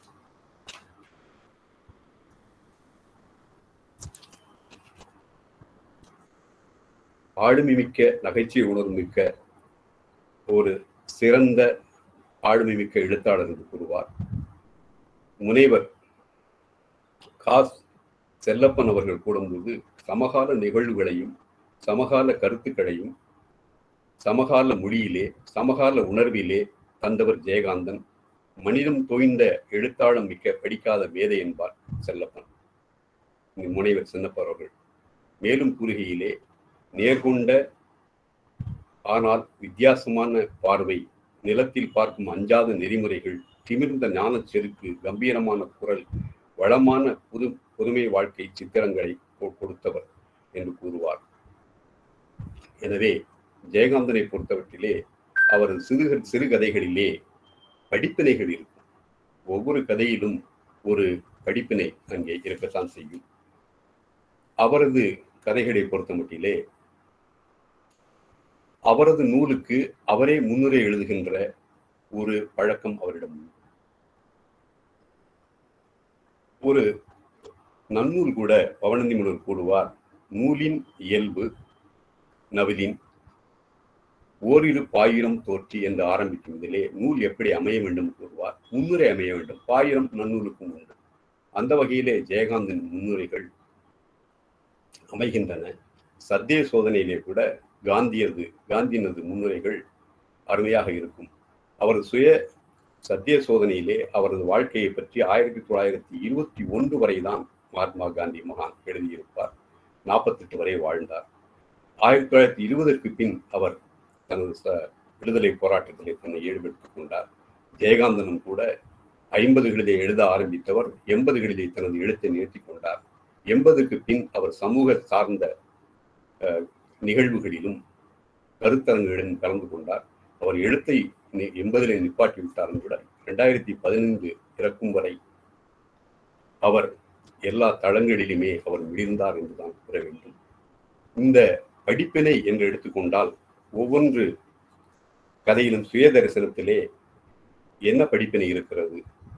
ஆளுமை மிக்க நகைச்சுவை உணர்வு மிக்க ஒரு சிறந்த ஆளுமை மிக்க எழுத்தாளர் என்று கூறுவார் முனைவர் காஸ் செல்லப்பன் அவர்கள் கூடும்போது சமகால நிகழ்வுகளையும் சமகால கருத்துக்களையும் சமகால மொழியிலே சமகால உணர்விலே தந்தவர் ஜெயகாந்தன் மனிதம் தோய்ந்த எழுத்தாளம் மிக்க படிக்காத மேதை என்பார் செல்லப்பன் முனைவர் சின்னப்பர் அவர்கள் மேலும் கூறுகையிலே நேர்கொண்ட ஆனால் வித்தியாசமான பார்வை நிலத்தில் பார்க்கும் அஞ்சாத நெறிமுறைகள் திமிர்ந்த ஞான செருக்கு கம்பீரமான குரல் வளமான புது புதுமை வாழ்க்கை சித்திரங்களை கொ- கொடுத்தவர் என்று கூறுவார் எனவே ஜெயகாந்தனை பொறுத்தவற்றிலே அவரது சிறு சிறுகதைகளிலே படிப்பினைகள் இருக்கும் ஒவ்வொரு கதையிலும் ஒரு படிப்பினை அங்கே இருக்கத்தான் செய்யும் அவரது கதைகளை பொறுத்த மட்டிலே அவரது நூலுக்கு அவரே முன்னுரை எழுதுகின்ற ஒரு பழக்கம் அவரிடம் உண்டு. ஒரு நன்னூல் கூட பவனந்தி முனிவர் கூறுவார் நூலின் இயல்பு நவிலின் ஓரிரு பாயிரம் தோற்றி என்று ஆரம்பிக்கும் இதிலே நூல் எப்படி அமைய வேண்டும் கூறுவார் முன்னுரை அமைய வேண்டும் பாயிரம் நன்னூலுக்கும் உண்டு அந்த வகையிலே ஜெயகாந்தன் முன்னுரைகள் அமைகின்றன சத்திய சோதனையிலே கூட காந்தியது காந்தியினது முன்னுரைகள் அருமையாக இருக்கும் அவரது சுய சத்திய சோதனையிலே அவரது வாழ்க்கையை பற்றி ஆயிரத்தி தொள்ளாயிரத்தி இருபத்தி ஒன்று வரைதான் மகாத்மா காந்தி மகான் எழுதியிருப்பார் நாற்பத்தெட்டு வரை வாழ்ந்தார் ஆயிரத்தி தொள்ளாயிரத்தி இருபதற்கு பின் அவர் தனது ச- விடுதலை போராட்டத்திலே தன்னை ஈடுபடுத்திக் கொண்டார் ஜெயகாந்தனும் கூட ஐம்பதுகளிலே எழுத ஆரம்பித்தவர் எண்பதுகளிலே தனது எழுத்தை நிறுத்திக் கொண்டார் எண்பதுக்கு பின் அவர் சமூக சார்ந்த அஹ், நிகழ்வுகளிலும் கருத்தரங்குகளிலும் கலந்து கொண்டார் அவர் எழுத்தை எண்பதிலே நிப்பாட்டி விட்டாலும் கூட ரெண்டாயிரத்தி பதினைந்து இறக்கும் வரை அவர் எல்லா தளங்களிலுமே அவர் முடிந்தார் என்றுதான் கூற வேண்டும் இந்த படிப்பினை என்று எடுத்துக்கொண்டால் ஒவ்வொன்று கதையிலும் சுய தரிசனத்திலே என்ன படிப்பினை இருக்கிறது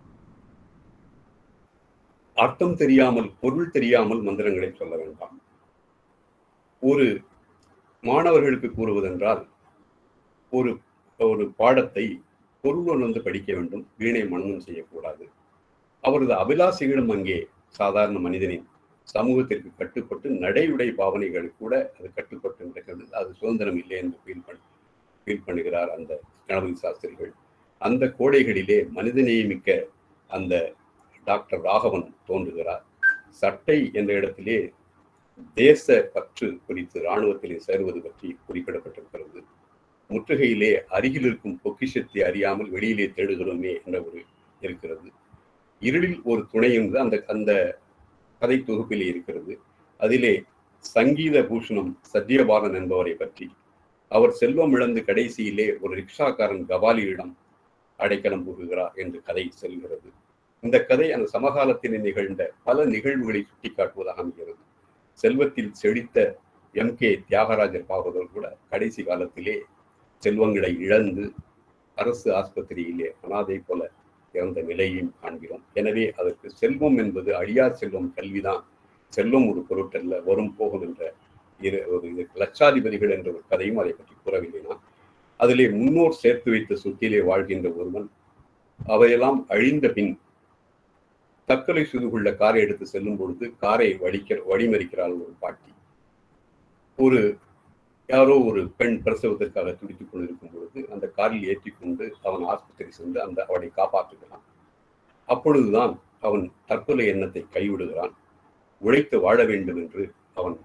அர்த்தம் தெரியாமல் பொருள் தெரியாமல் மந்திரங்களை சொல்ல வேண்டாம் ஒரு மாணவர்களுக்கு கூறுவதென்றால் ஒரு ஒரு பாடத்தை பொருள் உணர்ந்து படிக்க வேண்டும் வீணை மனநம் செய்யக்கூடாது அவரது அபிலாசைகளும் அங்கே சாதாரண மனிதனின் சமூகத்திற்கு கட்டுப்பட்டு நடையுடை பாவனைகள் கூட அது கட்டுப்பட்டு நடக்கிறது அது சுதந்திரம் இல்லை என்று ஃபீல் பண்ண ஃபீல் பண்ணுகிறார் அந்த கணபதி சாஸ்திரிகள் அந்த கோடைகளிலே மனிதநேயமிக்க அந்த டாக்டர் ராகவன் தோன்றுகிறார் சட்டை என்ற இடத்திலே தேச பற்று குறித்து இராணுவத்திலே சேருவது பற்றி குறிப்பிடப்பட்டிருக்கிறது முற்றுகையிலே அருகில் இருக்கும் பொக்கிஷத்தை அறியாமல் வெளியிலே தேடுகிறோமே என்ற ஒரு இருக்கிறது இருளில் ஒரு துணை என்று அந்த அந்த கதை தொகுப்பிலே இருக்கிறது அதிலே சங்கீத பூஷணம் சத்யபாலன் என்பவரை பற்றி அவர் செல்வம் இழந்து கடைசியிலே ஒரு ரிக்ஷாக்காரன் கபாலியிடம் அடைக்கலம் புகுகிறார் என்று கதை செல்கிறது இந்த கதை அந்த சமகாலத்தில் நிகழ்ந்த பல நிகழ்வுகளை சுட்டிக்காட்டுவதாக அமைகிறது செல்வத்தில் செழித்த எம் கே தியாகராஜர் பாகவதர் கூட கடைசி காலத்திலே செல்வங்களை இழந்து அரசு ஆஸ்பத்திரியிலே அனாதை போல இறந்த நிலையையும் காண்கிறோம் எனவே அதற்கு செல்வம் என்பது அழியா செல்வம் கல்விதான் செல்வம் ஒரு பொருட்டல்ல வரும் போகும் என்ற இரு ஒரு லட்சாதிபதிகள் என்ற ஒரு கதையும் அதை பற்றி கூறவில்லை நான் அதிலே முன்னோர் சேர்த்து வைத்த சொத்திலே வாழ்கின்ற ஒருவன் அவையெல்லாம் அழிந்த பின் தற்கொலை செய்து கொள்ள காரை எடுத்து செல்லும் பொழுது காரை வடிக்க வழிமறிக்கிறாள் ஒரு பாட்டி ஒரு யாரோ ஒரு பெண் பிரசவத்திற்காக துடித்துக் கொண்டிருக்கும் பொழுது அந்த காரில் ஏற்றி கொண்டு அவன் ஆஸ்பத்திரி சென்று அந்த அவனை காப்பாற்றுகிறான் அப்பொழுதுதான் அவன் தற்கொலை எண்ணத்தை கைவிடுகிறான் உழைத்து வாழ வேண்டும் என்று அவன்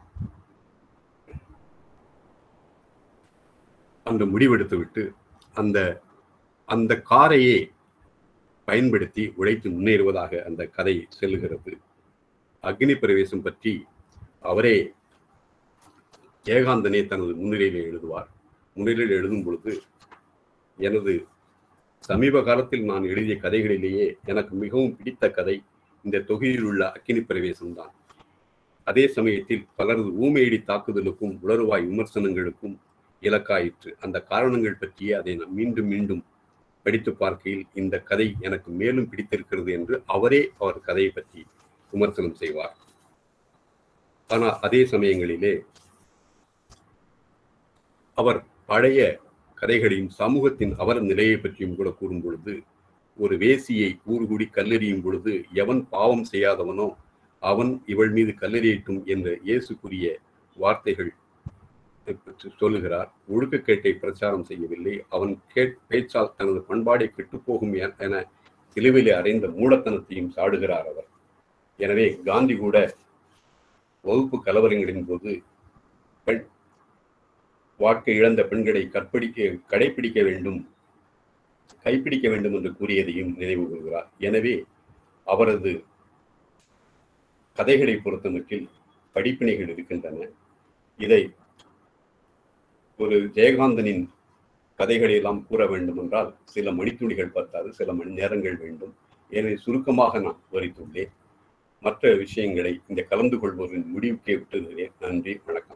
அந்த முடிவெடுத்து விட்டு அந்த அந்த காரையே பயன்படுத்தி உழைத்து முன்னேறுவதாக அந்த கதை செல்லுகிறது அக்னி பிரவேசம் பற்றி அவரே ஏகாந்தனே தனது முன்னிலையில் எழுதுவார் முன்னிலையில் எழுதும் பொழுது எனது சமீப காலத்தில் நான் எழுதிய கதைகளிலேயே எனக்கு மிகவும் பிடித்த கதை இந்த தொகையில் உள்ள அக்கினி பிரவேசம் தான் அதே சமயத்தில் பலரது ஊமையடி தாக்குதலுக்கும் உளறுவாய் விமர்சனங்களுக்கும் இலக்காயிற்று அந்த காரணங்கள் பற்றியே அதை நான் மீண்டும் மீண்டும் படித்து பார்க்கையில் இந்த கதை எனக்கு மேலும் பிடித்திருக்கிறது என்று அவரே அவர் கதையை பற்றி விமர்சனம் செய்வார் ஆனால் அதே சமயங்களிலே அவர் பழைய கதைகளையும் சமூகத்தின் அவர் நிலையை பற்றியும் கூட கூறும் பொழுது ஒரு வேசியை ஊறுகூடி கல்லெறியும் பொழுது எவன் பாவம் செய்யாதவனோ அவன் இவள் மீது கல்லெறியட்டும் என்ற இயேசு கூறிய வார்த்தைகள் சொல்லுகிறார் ஒழுக்கக்கேட்டை பிரச்சாரம் செய்யவில்லை அவன் கேட் பேச்சால் தனது பண்பாடை கெட்டுப்போகும் என சிலுவிலே அறைந்த மூடத்தனத்தையும் சாடுகிறார் அவர் எனவே காந்தி கூட வகுப்பு கலவரங்களின் போது பெண் வாழ்க்கை இழந்த பெண்களை கற்பிடிக்க கடைபிடிக்க வேண்டும் கைப்பிடிக்க வேண்டும் என்று கூறியதையும் நினைவு கூறுகிறார் எனவே அவரது கதைகளை பொறுத்தமட்டில் படிப்பினைகள் இருக்கின்றன இதை ஒரு ஜெயகாந்தனின் கதைகளை எல்லாம் கூற வேண்டும் என்றால் சில மணித்துளிகள் பத்தாது சில மணி நேரங்கள் வேண்டும் எனவே சுருக்கமாக நான் விவரித்துள்ளேன் மற்ற விஷயங்களை இந்த கலந்து கொள்வோரின் முடிவுக்கே விட்டுகிறேன் நன்றி வணக்கம்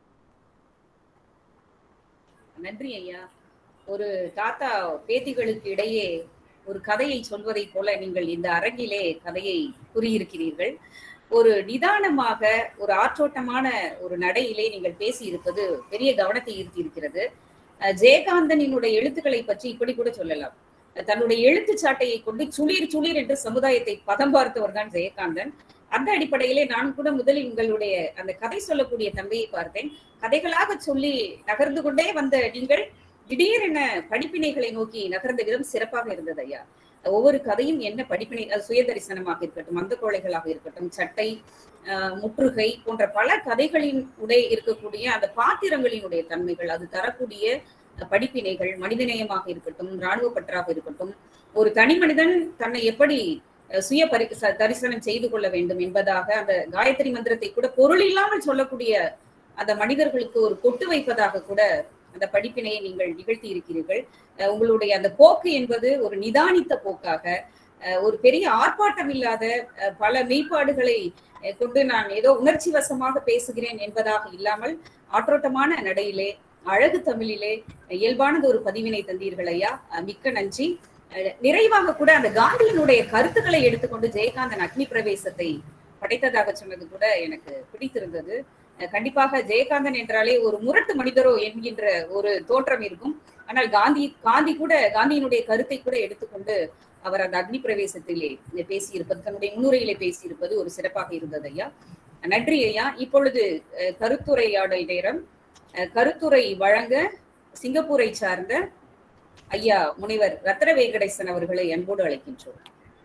நன்றி ஐயா ஒரு தாத்தா பேத்திகளுக்கு இடையே ஒரு கதையை சொல்வதை போல நீங்கள் இந்த அரங்கிலே கதையை கூறியிருக்கிறீர்கள் ஒரு நிதானமாக ஒரு ஆற்றோட்டமான ஒரு நடையிலே நீங்கள் பேசி இருப்பது பெரிய கவனத்தை ஈர்த்தி இருக்கிறது ஜெயகாந்தனினுடைய எழுத்துக்களை பற்றி இப்படி கூட சொல்லலாம் தன்னுடைய எழுத்து சாட்டையை கொண்டு சுளீர் சுளீர் என்று சமுதாயத்தை பதம் பார்த்தவர் தான் ஜெயகாந்தன் அந்த அடிப்படையிலே நான் கூட முதலில் உங்களுடைய அந்த கதை சொல்லக்கூடிய தன்மையை பார்த்தேன் கதைகளாக சொல்லி நகர்ந்து கொண்டே வந்த நீங்கள் திடீரென படிப்பினைகளை நோக்கி நகர்ந்த விதம் சிறப்பாக இருந்தது ஐயா ஒவ்வொரு கதையும் என்ன படிப்பினை சுய தரிசனமாக இருக்கட்டும் அந்த கோழைகளாக இருக்கட்டும் சட்டை முற்றுகை போன்ற பல கதைகளின் உடைய இருக்கக்கூடிய அந்த பாத்திரங்களினுடைய தன்மைகள் அது தரக்கூடிய படிப்பினைகள் மனிதநேயமாக இருக்கட்டும் இராணுவ பற்றாக இருக்கட்டும் ஒரு தனி மனிதன் தன்னை எப்படி சுய பரி தரிசனம் செய்து கொள்ள வேண்டும் என்பதாக அந்த காயத்ரி மந்திரத்தை கூட பொருள் இல்லாமல் சொல்லக்கூடிய அந்த மனிதர்களுக்கு ஒரு கொட்டு வைப்பதாக கூட அந்த படிப்பினையை நீங்கள் நிகழ்த்தி இருக்கிறீர்கள் அஹ் உங்களுடைய அந்த போக்கு என்பது ஒரு நிதானித்த போக்காக அஹ் ஒரு பெரிய ஆர்ப்பாட்டம் இல்லாத அஹ் பல மெய்ப்பாடுகளை அஹ் கொண்டு நான் ஏதோ உணர்ச்சி வசமாக பேசுகிறேன் என்பதாக இல்லாமல் ஆற்றோட்டமான நடையிலே அழகு தமிழிலே இயல்பானது ஒரு பதிவினை தந்தீர்கள் ஐயா அஹ் மிக்க நன்றி அஹ் நிறைவாக கூட அந்த காந்தியினுடைய கருத்துக்களை எடுத்துக்கொண்டு ஜெயகாந்தன் அக்னி பிரவேசத்தை படைத்ததாக சொன்னது கூட எனக்கு பிடித்திருந்தது அஹ் கண்டிப்பாக ஜெயகாந்தன் என்றாலே ஒரு முரட்டு மனிதரோ என்கின்ற ஒரு தோற்றம் இருக்கும் ஆனால் காந்தி காந்தி கூட காந்தியினுடைய கருத்தை கூட எடுத்துக்கொண்டு அவர் அந்த அக்னி பிரவேசத்திலே பேசியிருப்பது தன்னுடைய முன்னுரையிலே பேசியிருப்பது ஒரு சிறப்பாக இருந்தது ஐயா நன்றி ஐயா இப்பொழுது அஹ், கருத்துரையாடல் நேரம் அஹ், கருத்துரை வழங்க சிங்கப்பூரை சார்ந்த ஐயா முனைவர் ரத்ன வெங்கடேசன் அவர்களை அன்போடு அழைக்கின்றோம்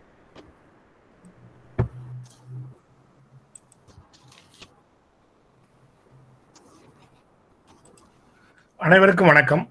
அனைவருக்கும் வணக்கம்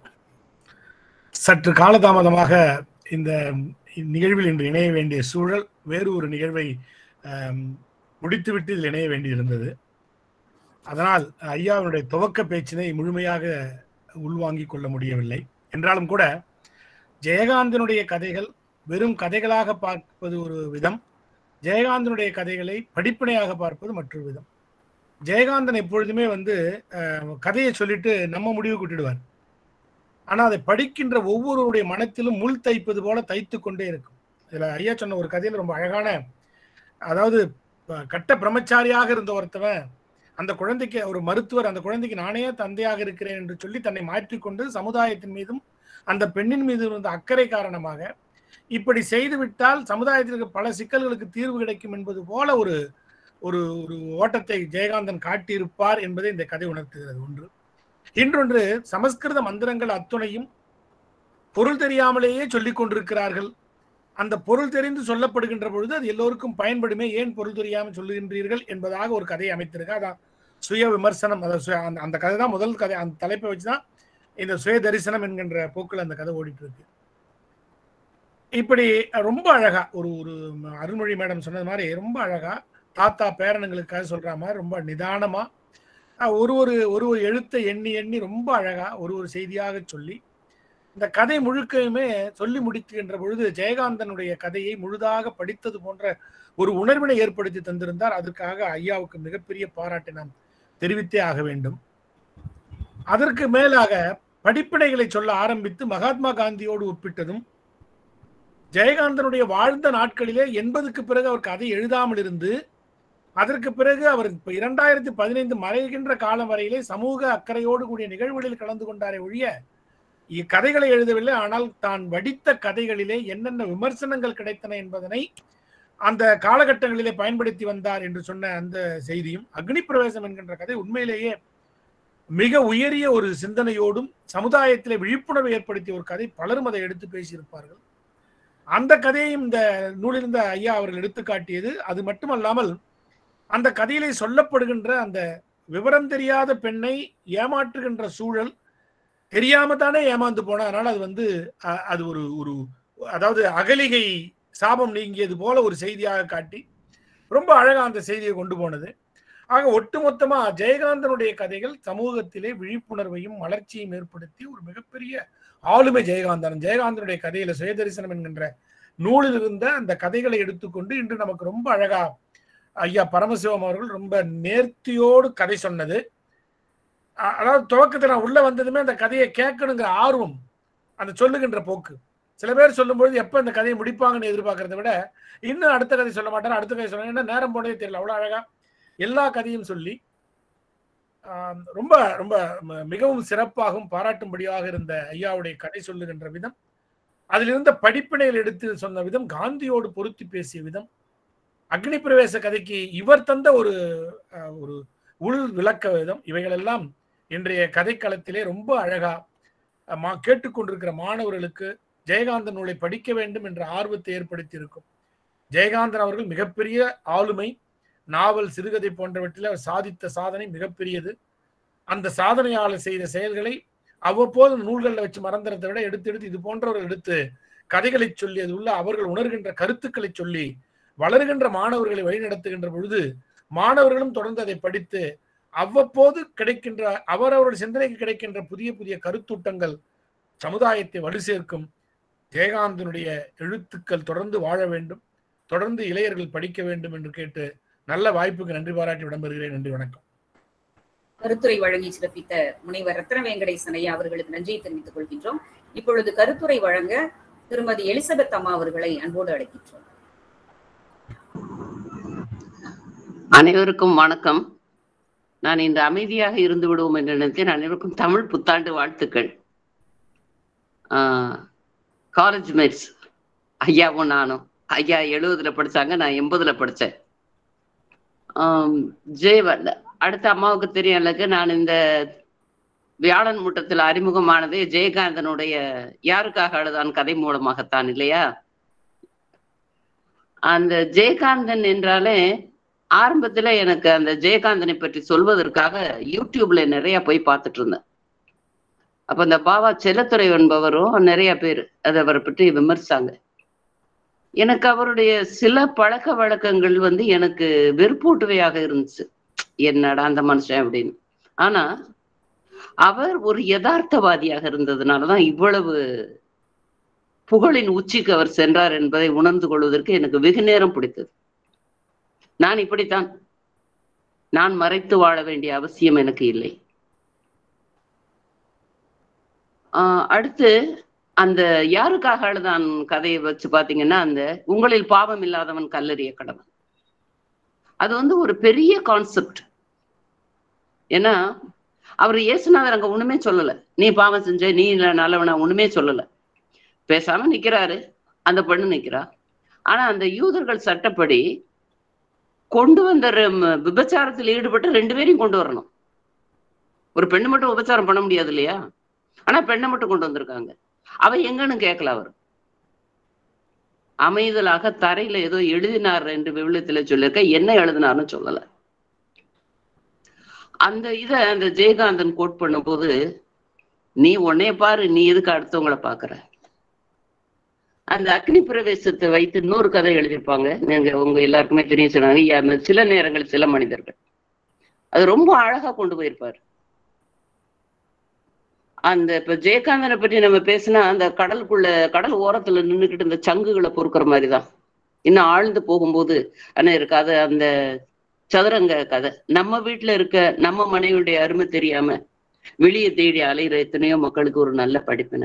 சற்று காலதாமதமாக இந்த நிகழ்வில் இன்று இணைய வேண்டிய சூழல் வேறு ஒரு நிகழ்வை ஆம், முடித்துவிட்டு இதில் இணைய வேண்டியிருந்தது அதனால் ஐயாவினுடைய துவக்க பேச்சினை முழுமையாக உள்வாங்கிக் கொள்ள முடியவில்லை என்றாலும் கூட ஜெயகாந்தனுடைய கதைகள் வெறும் கதைகளாக பார்ப்பது ஒரு விதம் ஜெயகாந்தனுடைய கதைகளை படிப்பினையாக பார்ப்பது மற்றொரு விதம் ஜெயகாந்தன் எப்பொழுதுமே வந்து அஹ், கதையை சொல்லிட்டு நம்ம முடிவு கூட்டிடுவார் ஆனா அதை படிக்கின்ற ஒவ்வொருவருடைய மனத்திலும் முள் தைப்பது போல தைத்து கொண்டே இருக்கும் இதுல ஐயா சொன்ன ஒரு கதையில ரொம்ப அழகான அதாவது ப- கட்ட பிரம்மச்சாரியாக இருந்த ஒருத்தவன் அந்த குழந்தைக்கு ஒரு மருத்துவர் அந்த குழந்தைக்கு நானே தந்தையாக இருக்கிறேன் என்று சொல்லி தன்னை மாற்றிக்கொண்டு சமுதாயத்தின் மீதும் அந்த பெண்ணின் மீது இருந்த அக்கறை காரணமாக இப்படி செய்துவிட்டால் சமுதாயத்திற்கு பல சிக்கல்களுக்கு தீர்வு கிடைக்கும் என்பது போல ஒரு ஒரு ஒரு ஓட்டத்தை ஜெயகாந்தன் காட்டியிருப்பார் என்பதை இந்த கதை உணர்த்துகிறது ஒன்று இன்னொன்று சமஸ்கிருத மந்திரங்கள் அத்துணையும் பொருள் தெரியாமலேயே சொல்லிக் கொண்டிருக்கிறார்கள் அந்த பொருள் தெரிந்து சொல்லப்படுகின்ற பொழுது அது எல்லோருக்கும் பயன்படுமே ஏன் பொருள் தெரியாமல் சொல்லுகின்றீர்கள் என்பதாக ஒரு கதையை அமைத்திருக்க அதான் சுய விமர்சனம் அதாவது சுய- அந்த- அந்த கதை தான் முதல் கதை அந்த தலைப்பை வச்சுதான் இந்த சுய தரிசனம் என்கின்ற போக்கில் அந்த கதை ஓடிட்டு இருக்கு இப்படி ரொம்ப அழகா ஒரு ஒரு அருள்மொழி மேடம் சொன்னது மாதிரி ரொம்ப அழகா தாத்தா பேரனுங்களுக்காக சொல்ற மாதிரி ரொம்ப நிதானமா அஹ், ஒரு ஒரு ஒரு ஒரு எழுத்தை எண்ணி எண்ணி ரொம்ப அழகா ஒரு ஒரு செய்தியாக சொல்லி இந்த கதை முழுக்கையுமே சொல்லி முடித்துகின்ற பொழுது ஜெயகாந்தனுடைய கதையை முழுதாக படித்தது போன்ற ஒரு உணர்வினை ஏற்படுத்தி தந்திருந்தார் அதற்காக ஐயாவுக்கு மிகப்பெரிய பாராட்டை நாம் தெரிவித்தே ஆக வேண்டும் அதற்கு மேலாக படிப்பினைகளை சொல்ல ஆரம்பித்து மகாத்மா காந்தியோடு ஒப்பிட்டதும் ஜெயகாந்தனுடைய வாழ்ந்த நாட்களிலே எண்பதுக்கு பிறகு அவர் கதை எழுதாமல் இருந்து அதற்கு பிறகு அவர் இப்ப இரண்டாயிரத்தி பதினைந்து மறைகின்ற காலம் வரையிலே சமூக அக்கறையோடு கூடிய நிகழ்வுகளில் கலந்து கொண்டாரே ஒழிய இக்கதைகளை எழுதவில்லை ஆனால் தான் வடித்த கதைகளிலே என்னென்ன விமர்சனங்கள் கிடைத்தன என்பதனை அந்த காலகட்டங்களிலே பயன்படுத்தி வந்தார் என்று சொன்ன அந்த செய்தியும் அக்னி பிரவேசம் என்கின்ற கதை உண்மையிலேயே மிக உயரிய ஒரு சிந்தனையோடும் சமுதாயத்திலே விழிப்புணர்வு ஏற்படுத்திய ஒரு கதை பலரும் அதை எடுத்து பேசியிருப்பார்கள் அந்த கதையையும் இந்த நூலிருந்த ஐயா அவர்கள் எடுத்து காட்டியது அது மட்டுமல்லாமல் அந்த கதையிலே சொல்லப்படுகின்ற அந்த விவரம் தெரியாத பெண்ணை ஏமாற்றுகின்ற சூழல் தெரியாம தானே ஏமாந்து போனா அதனால அது வந்து அ- அது ஒரு ஒரு அதாவது அகலிகை சாபம் நீங்கியது போல ஒரு செய்தியாக காட்டி ரொம்ப அழகா அந்த செய்தியை கொண்டு போனது ஆக ஒட்டுமொத்தமா ஜெயகாந்தனுடைய கதைகள் சமூகத்திலே விழிப்புணர்வையும் வளர்ச்சியையும் ஏற்படுத்தி ஒரு மிகப்பெரிய ஆளுமை ஜெயகாந்தன் ஜெயகாந்தனுடைய கதையில சுயதரிசனம் என்கின்ற நூலில் இருந்த அந்த கதைகளை எடுத்துக்கொண்டு இன்று நமக்கு ரொம்ப அழகா ஐயா பரமசிவம் அவர்கள் ரொம்ப நேர்த்தியோடு கதை சொன்னது அ- அதாவது துவக்கத்தில் நான் உள்ள வந்ததுமே அந்த கதையை கேட்கணுங்கிற ஆர்வம் அந்த சொல்லுகின்ற போக்கு சில பேர் சொல்லும்பொழுது எப்ப இந்த கதையை முடிப்பாங்கன்னு எதிர்பார்க்கறதை விட இன்னும் அடுத்த கதை சொல்ல மாட்டார் அடுத்த கதை சொல்ல ஏன்னா நேரம் போனதே தெரியல அவ்வளவு அழகா எல்லா கதையும் சொல்லி ஆம், ரொம்ப ரொம்ப ம- மிகவும் சிறப்பாகவும் பாராட்டும்படியாக இருந்த ஐயாவுடைய கதை சொல்லுகின்ற விதம் அதில் இருந்த படிப்பினைகள் எடுத்து சொன்ன விதம் காந்தியோடு பொருத்தி பேசிய விதம் அக்னி பிரவேச கதைக்கு இவர் தந்த ஒரு அஹ், ஒரு உள் விளக்க விதம் இவைகளெல்லாம் இன்றைய கதைக்களத்திலே ரொம்ப அழகா அஹ், மா கேட்டுக்கொண்டிருக்கிற மாணவர்களுக்கு ஜெயகாந்தன் நூலை படிக்க வேண்டும் என்ற ஆர்வத்தை ஏற்படுத்தி இருக்கும் ஜெயகாந்தன் அவர்கள் மிகப்பெரிய ஆளுமை நாவல் சிறுகதை போன்றவற்றில் அவர் சாதித்த சாதனை மிகப்பெரியது அந்த சாதனையாளர் செய்த செயல்களை அவ்வப்போது நூல்களில் வச்சு மறந்துறதை விட எடுத்து எடுத்து இது போன்றவர்கள் எடுத்து கதைகளை சொல்லி அது உள்ள அவர்கள் உணர்கின்ற கருத்துக்களை சொல்லி வளர்கின்ற மாணவர்களை வழிநடத்துகின்ற பொழுது மாணவர்களும் தொடர்ந்து அதை படித்து அவ்வப்போது கிடைக்கின்ற அவரவருடைய சிந்தனைக்கு கிடைக்கின்ற புதிய புதிய கருத்தூட்டங்கள் சமுதாயத்தை வலு சேர்க்கும் ஜெயகாந்தனுடைய எழுத்துக்கள் தொடர்ந்து வாழ வேண்டும் தொடர்ந்து இளையர்கள் படிக்க வேண்டும் என்று கேட்டு நல்ல வாய்ப்புக்கு நன்றி பாராட்டி விடம்பெறுகிறேன் நன்றி வணக்கம் கருத்துரை வழங்கி சிறப்பித்த முனைவர் ரத்ன வெங்கடேசன் ஐயா அவர்களுக்கு நன்றியை தெரிவித்துக் கொள்கின்றோம் இப்பொழுது கருத்துரை வழங்க திருமதி எலிசபெத் அம்மா அவர்களை அன்போடு அழைக்கின்றோம் அனைவருக்கும் வணக்கம் நான் இன்று அமைதியாக இருந்து விடுவோம் என்று நினைத்தேன் அனைவருக்கும் தமிழ் புத்தாண்டு வாழ்த்துக்கள் காலேஜ் மேட்ஸ் ஐயாவும் நானும் ஐயா எழுபதுல படிச்சாங்க நான் எண்பதுல படிச்சேன் ஜெயவன் அடுத்த அம்மாவுக்கு தெரியும் எனக்கு நான் இந்த வியாழன் மூட்டத்தில் அறிமுகமானது ஜெயகாந்தனுடைய யாருக்காக அழுதான் கதை மூலமாகத்தான் இல்லையா அந்த ஜெயகாந்தன் என்றாலே ஆரம்பத்துல எனக்கு அந்த ஜெயகாந்தனை பற்றி சொல்வதற்காக யூடியூப்ல நிறைய போய் பார்த்துட்டு இருந்தேன் அப்ப இந்த பாபா செல்லத்துறை என்பவரும் நிறைய பேர் அதை அவரை பற்றி விமர்சாங்க எனக்கு அவருடைய சில பழக்க வழக்கங்கள் வந்து எனக்கு வெறுப்பூட்டுவையாக இருந்துச்சு என்னடா அந்த மனுஷன் அப்படின்னு ஆனா அவர் ஒரு யதார்த்தவாதியாக இருந்ததுனாலதான் இவ்வளவு புகழின் உச்சிக்கு அவர் சென்றார் என்பதை உணர்ந்து கொள்வதற்கு எனக்கு வெகு நேரம் பிடித்தது நான் இப்படித்தான் நான் மறைத்து வாழ வேண்டிய அவசியம் எனக்கு இல்லை ஆஹ் அடுத்து அந்த யாருக்காக அழுதான் கதையை வச்சு பாத்தீங்கன்னா அந்த உங்களில் பாவம் இல்லாதவன் கல்லறிய கடவன் அது வந்து ஒரு பெரிய கான்செப்ட் ஏன்னா அவர் இயேசுநாதர் அங்க ஒண்ணுமே சொல்லல நீ பாவம் செஞ்ச நீ இல்ல நல்லவனா ஒண்ணுமே சொல்லல பேசாம நிக்கிறாரு அந்த பெண்ணு நிக்கிறா ஆனா அந்த யூதர்கள் சட்டப்படி கொண்டு வந்த விபச்சாரத்தில் ஈடுபட்டு ரெண்டு பேரையும் கொண்டு வரணும் ஒரு பெண்ணு மட்டும் விபச்சாரம் பண்ண முடியாது இல்லையா ஆனா பெண்ணை மட்டும் கொண்டு வந்திருக்காங்க அவ எங்கன்னு கேட்கல அவர் அமைதலாக தரையில ஏதோ எழுதினார் என்று விவிலியத்துல சொல்லியிருக்க என்ன எழுதினார்னு சொல்லல அந்த இத அந்த ஜெயகாந்தன் கோட் பண்ணும்போது நீ உன்னைய பாரு நீ எதுக்கு அடுத்தவங்களை பாக்குற அந்த அக்னி பிரவேசத்தை வைத்து இன்னொரு கதை எழுதியிருப்பாங்க நீங்க உங்க எல்லாருக்குமே தெரியும் சொன்னாங்க சில நேரங்கள் சில மனிதர்கள் அது ரொம்ப அழகா கொண்டு போயிருப்பாரு அந்த இப்ப ஜெயகாந்தனை பற்றி நம்ம பேசினா அந்த கடலுக்குள்ள கடல் ஓரத்துல நின்றுக்கிட்டு இந்த சங்குகளை பொறுக்கிற மாதிரிதான் இன்னும் ஆழ்ந்து போகும்போது ஆனா இருக்காது அந்த சதுரங்க கதை நம்ம வீட்டுல இருக்க நம்ம மனைவியுடைய அருமை தெரியாம வெளியே தேடி அலைகிற எத்தனையோ மக்களுக்கு ஒரு நல்ல படிப்பினை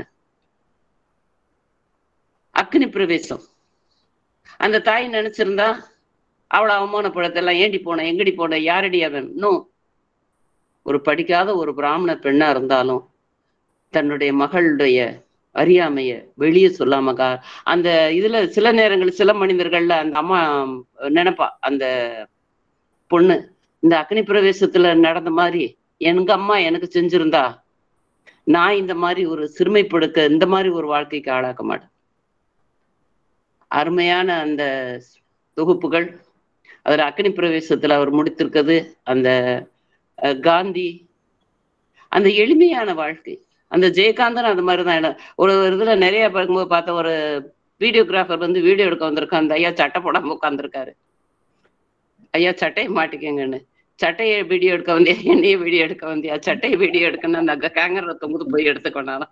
அக்னி பிரவேசம் அந்த தாய் நினைச்சிருந்தா அவளை அவமானப்படத்தெல்லாம் ஏண்டி போன எங்கடி போன யாரடி அவன் இன்னும் ஒரு படிக்காத ஒரு பிராமண பெண்ணா இருந்தாலும் தன்னுடைய மகளுடைய அறியாமைய வெளியே சொல்லாமக்கா அந்த இதுல சில நேரங்கள் சில மனிதர்கள்ல அந்த அம்மா நினைப்பா அந்த பொண்ணு இந்த அக்னி பிரவேசத்துல நடந்த மாதிரி எங்க அம்மா எனக்கு செஞ்சிருந்தா நான் இந்த மாதிரி ஒரு சிறுமைப்படுக்க இந்த மாதிரி ஒரு வாழ்க்கைக்கு ஆளாக்க மாட்டேன் அருமையான அந்த தொகுப்புகள் அதுல அக்னி பிரவேசத்துல அவர் முடித்திருக்கிறது அந்த காந்தி அந்த எளிமையான வாழ்க்கை அந்த ஜெயகாந்தன் அந்த மாதிரிதான் ஒரு இதுல நிறைய பார்க்கும்போது பார்த்த ஒரு வீடியோகிராஃபர் வந்து வீடியோ எடுக்க வந்திருக்கான் அந்த ஐயா சட்டை போடாம உட்காந்துருக்காரு ஐயா சட்டையை மாட்டிக்கங்கன்னு சட்டையை வீடியோ எடுக்க வந்தியா என்னைய வீடியோ எடுக்க வந்தியா சட்டையை வீடியோ எடுக்கணும் அந்த கேங்கர தொங்குது போய் எடுத்துக்கொண்டாலும்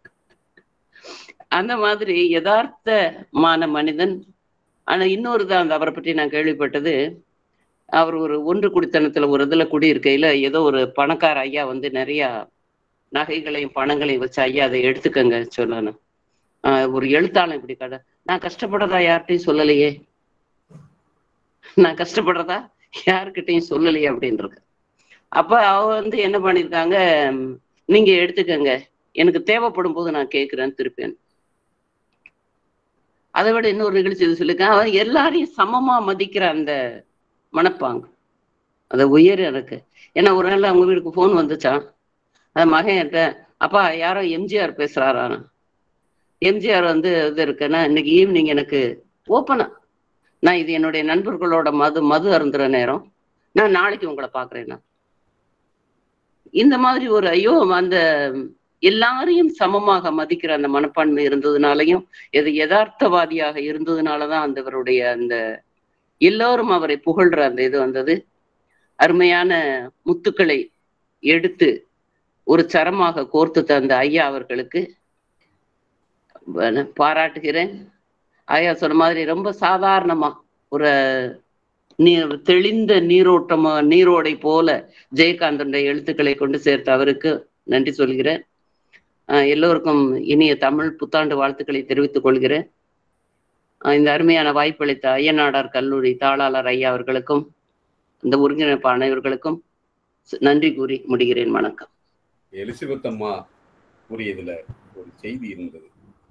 அந்த மாதிரி யதார்த்தமான மனிதன் ஆனா இன்னொரு தான் அந்த அவரை பற்றி நான் கேள்விப்பட்டது அவர் ஒரு ஒன்று குடித்தனத்துல ஒரு இதுல குடியிருக்கையில ஏதோ ஒரு பணக்கார ஐயா வந்து நிறைய நகைகளையும் பணங்களையும் வச்சு ஐயா அதை எடுத்துக்கங்க சொல்லணும் ஆஹ் ஒரு எழுத்தாளன் இப்படி கடை நான் கஷ்டப்படுறதா யார்கிட்டையும் சொல்லலையே நான் கஷ்டப்படுறதா யாருக்கிட்டையும் சொல்லலையே அப்படின்றது அப்ப அவ வந்து என்ன பண்ணிருக்காங்க நீங்க எடுத்துக்கங்க எனக்கு தேவைப்படும் போது நான் கேட்கிறேன் திருப்பேன் அதை விட இன்னொரு நிகழ்ச்சி இது சொல்லியிருக்கேன் அவன் எல்லாரையும் சமமா மதிக்கிற அந்த மனப்பாங்க அது உயர் எனக்கு ஏன்னா ஒரு நாள் அவங்க வீட்டுக்கு போன் வந்துச்சான் அந்த மகன் அப்பா யாரோ எம்ஜிஆர் பேசுறாரா எம்ஜிஆர் வந்து இது இருக்குன்னா இன்னைக்கு ஈவினிங் எனக்கு ஓப்பனா நான் இது என்னுடைய நண்பர்களோட மது மது அருந்துற நேரம் நான் நாளைக்கு உங்களை பாக்குறேன்னா இந்த மாதிரி ஒரு ஐயோ அந்த எல்லாரையும் சமமாக மதிக்கிற அந்த மனப்பான்மை இருந்ததுனாலையும் எது யதார்த்தவாதியாக இருந்ததுனாலதான் அந்தவருடைய அந்த எல்லோரும் அவரை புகழ்ற அந்த இது வந்தது அருமையான முத்துக்களை எடுத்து ஒரு சரமாக கோர்த்து தந்த ஐயா அவர்களுக்கு வ- பாராட்டுகிறேன் ஐயா சொன்ன மாதிரி ரொம்ப சாதாரணமா ஒரு நீர் தெளிந்த நீரோட்டமா நீரோடை போல ஜெயகாந்தனுடைய எழுத்துக்களை கொண்டு சேர்த்த அவருக்கு நன்றி சொல்கிறேன் ஆஹ் எல்லோருக்கும் இனிய தமிழ் புத்தாண்டு வாழ்த்துக்களை தெரிவித்துக் கொள்கிறேன் ஆஹ் இந்த அருமையான வாய்ப்பளித்த ஐயனாடார் கல்லூரி தாளாளர் ஐயா அவர்களுக்கும் இந்த ஒருங்கிணைப்பு அனைவர்களுக்கும் நன்றி கூறி முடிகிறேன் வணக்கம் எலிசபெத் அம்மா கூறியதுல ஒரு செய்தி இருந்தது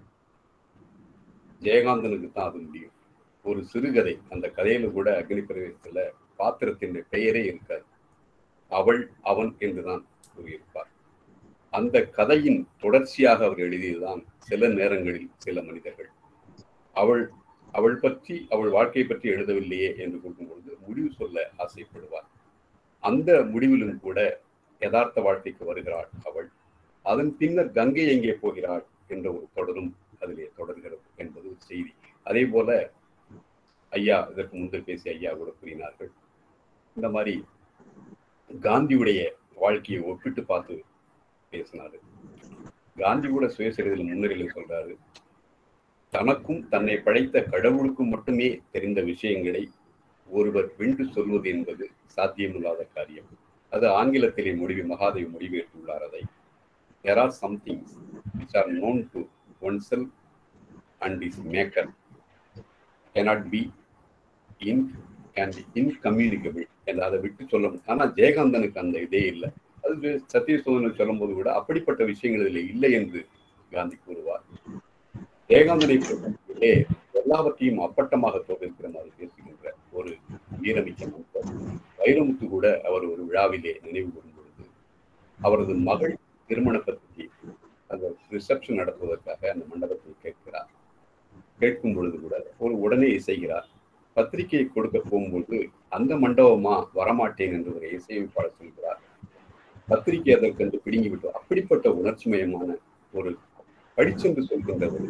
ஜெயகாந்தனுக்கு தான் அது முடியும் ஒரு சிறுகதை அந்த கதையில கூட அக்னி பிரவேசத்துல பாத்திரத்தின் பெயரே இருக்காது அவள் அவன் என்றுதான் கூறியிருப்பார் அந்த கதையின் தொடர்ச்சியாக அவர் எழுதியதுதான் சில நேரங்களில் சில மனிதர்கள் அவள் அவள் பற்றி அவள் வாழ்க்கை பற்றி எழுதவில்லையே என்று கூறும்பொழுது முடிவு சொல்ல ஆசைப்படுவார் அந்த முடிவிலும் கூட யதார்த்த வாழ்க்கைக்கு வருகிறாள் அவள் அதன் பின்னர் கங்கை எங்கே போகிறாள் என்ற ஒரு தொடரும் அதிலே தொடர்கிறது என்பது ஒரு செய்தி அதே போல ஐயா இதற்கு முன்பு பேசிய ஐயா கூட கூறினார்கள் இந்த மாதிரி காந்தியுடைய வாழ்க்கையை ஒப்பிட்டு பார்த்து பேசினாரு காந்தி கூட சுயசரிதில் முன்னிலையில் சொல்றாரு தனக்கும் தன்னை படைத்த கடவுளுக்கும் மட்டுமே தெரிந்த விஷயங்களை ஒருவர் வென்று சொல்வது என்பது சாத்தியமில்லாத காரியம் அது ஆங்கிலத்திலே முடிவு மகாதேவ் முடிவேற்றுள்ளார் அதை there are some things which are known to oneself and his maker cannot be in can be incommunicable என்று அதை விட்டு சொல்ல முடியும் ஆனா ஜெயகாந்தனுக்கு அந்த இதே இல்லை அது சத்திய சோதனை சொல்லும் போது கூட அப்படிப்பட்ட விஷயங்கள் இதில் இல்லை என்று காந்தி கூறுவார் ஜெயகாந்தனை பொறுத்தவரையிலே எல்லாவற்றையும் அப்பட்டமாக தோற்கிற மாதிரி பேசுகின்ற ஒரு வீரமிக்க மனிதர் வைரமுத்து கூட அவர் ஒரு விழாவிலே நினைவு கூறும் பொழுது அவரது மகள் திருமண பற்றி அந்த ரிசப்ஷன் நடத்துவதற்காக அந்த மண்டபத்தை கேட்கிறார் கேட்கும் பொழுது கூட ஒரு உடனே இசைகிறார் பத்திரிகையை கொடுக்க போகும்போது அந்த மண்டபமா வரமாட்டேன் என்று ஒரு இசையமைப்பாளர் சொல்கிறார் பத்திரிகை அதற்கென்று பிடுங்கி விட்டு அப்படிப்பட்ட உணர்ச்சிமயமான ஒரு படிச்சென்று சொல்கின்ற ஒரு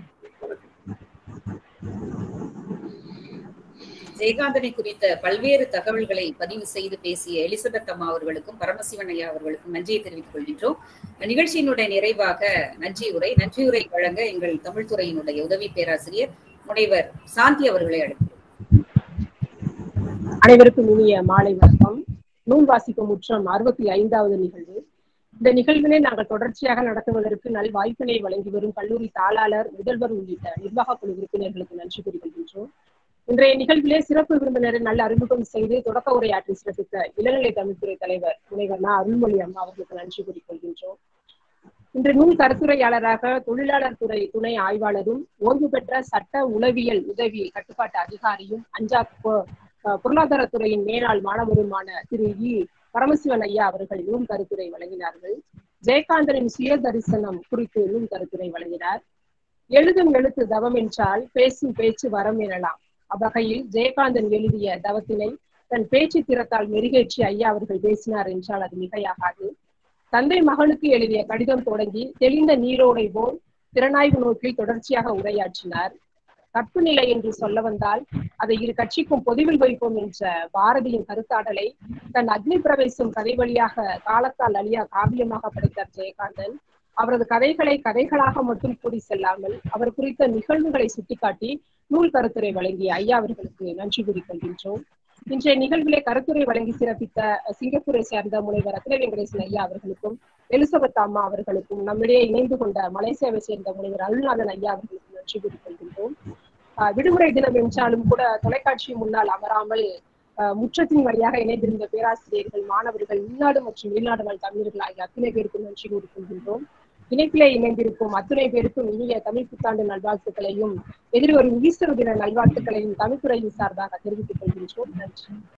ஜெயகாந்தனை குறித்த பல்வேறு தகவல்களை பதிவு செய்து பேசிய எலிசபெத் அம்மா அவர்களுக்கும் பரமசிவன் ஐயா அவர்களுக்கும் நன்றியை தெரிவித்துக் கொள்கின்றோம் நிகழ்ச்சியினுடைய நிறைவாக நன்றி உரை நன்றி உரை வழங்க எங்கள் தமிழ்துறையினுடைய உதவி பேராசிரியர் முனைவர் சாந்தி அவர்களை அழைக்கிறோம் அனைவருக்கும் இனிய மாலை வணக்கம் நூல் வாசிக்கும் முற்றம் அறுபத்தி ஐந்தாவது நிகழ்வு இந்த நிகழ்வினை நாங்கள் தொடர்ச்சியாக நடத்துவதற்கு நல் வாய்ப்பினை வழங்கி வரும் கல்லூரி தாளாளர் முதல்வர் உள்ளிட்ட நிர்வாக குழு உறுப்பினர்களுக்கு நன்றி கூறிக்கொள்கின்றோம் இன்றைய நிகழ்விலே சிறப்பு விருந்தினரை நல்ல அறிமுகம் செய்து தொடக்க உரையாற்றி சிறப்பித்த இளநிலை தமிழ்துறை தலைவர் முனைவர் நா அருள்மொழி அம்மா அவர்களுக்கு நன்றி கூறிக்கொள்கின்றோம் இன்று நூல் கருத்துரையாளராக தொழிலாளர் துறை துணை ஆய்வாளரும் ஓய்வு பெற்ற சட்ட உளவியல் உதவி கட்டுப்பாட்டு அதிகாரியும் அஞ்சா பொருளாதாரத்துறையின் மேலாள் மாணவருமான திரு இ பரமசிவன் ஐயா அவர்கள் நூல் கருத்துரை வழங்கினார்கள் ஜெயகாந்தனின் சுய தரிசனம் குறித்து நூல் கருத்துரை வழங்கினார் எழுதும் எழுத்து தவம் என்றால் பேசும் பேச்சு வரம் எனலாம் அவ்வகையில் ஜெயகாந்தன் எழுதிய தவத்தினை தன் பேச்சு திறத்தால் மெருகேற்றி ஐயா அவர்கள் பேசினார் என்றால் அது மிகையாகாது தந்தை மகளுக்கு எழுதிய கடிதம் தொடங்கி தெளிந்த நீரோடை போல் திறனாய்வு நோக்கில் தொடர்ச்சியாக உரையாற்றினார் கற்பு நிலை என்று சொல்ல வந்தால் அதை இரு கட்சிக்கும் பொதுவில் வைப்போம் என்ற பாரதியின் கருத்தாடலை தன் அக்னி பிரவேசம் கதை வழியாக காலத்தால் அழியா காவியமாக படைத்தார் ஜெயகாந்தன் அவரது கதைகளை கதைகளாக மட்டும் கூறி செல்லாமல் அவர் குறித்த நிகழ்வுகளை சுட்டிக்காட்டி நூல் கருத்துரை வழங்கிய ஐயா அவர்களுக்கு நன்றி கூறிக்கொள்கின்றோம் இன்றைய நிகழ்விலே கருத்துரை வழங்கி சிறப்பித்த சிங்கப்பூரை சேர்ந்த முனைவர் ரத்ன வெங்கடேசன் ஐயா அவர்களுக்கும் எலிசபெத் அம்மா அவர்களுக்கும் நம்மிடையே இணைந்து கொண்ட மலேசியாவை சேர்ந்த முனைவர் அருள்நாதன் ஐயா அவர்களுக்கு நன்றி கூறிக்கொள்கின்றோம் விடுமுறை தினம் என்றாலும் கூட தொலைக்காட்சி முன்னால் அமராமல் முற்றத்தின் வழியாக இணைந்திருந்த பேராசிரியர்கள் மாணவர்கள் உள்நாடு மற்றும் வெளிநாடு வாழ் தமிழர்கள் ஆகிய அத்தனை பேருக்கும் நன்றி கூறிக்கொள்கின்றோம் இணைப்பிலே இணைந்திருக்கும் அத்துணை பேருக்கும் இனிய தமிழ் புத்தாண்டு நல்வாழ்த்துக்களையும் எதிர்வரும் ஈஸ்டர் தின நல்வாழ்த்துக்களையும் தமிழ்துறையின் சார்பாக தெரிவித்துக் கொள்கின்றோம் நன்றி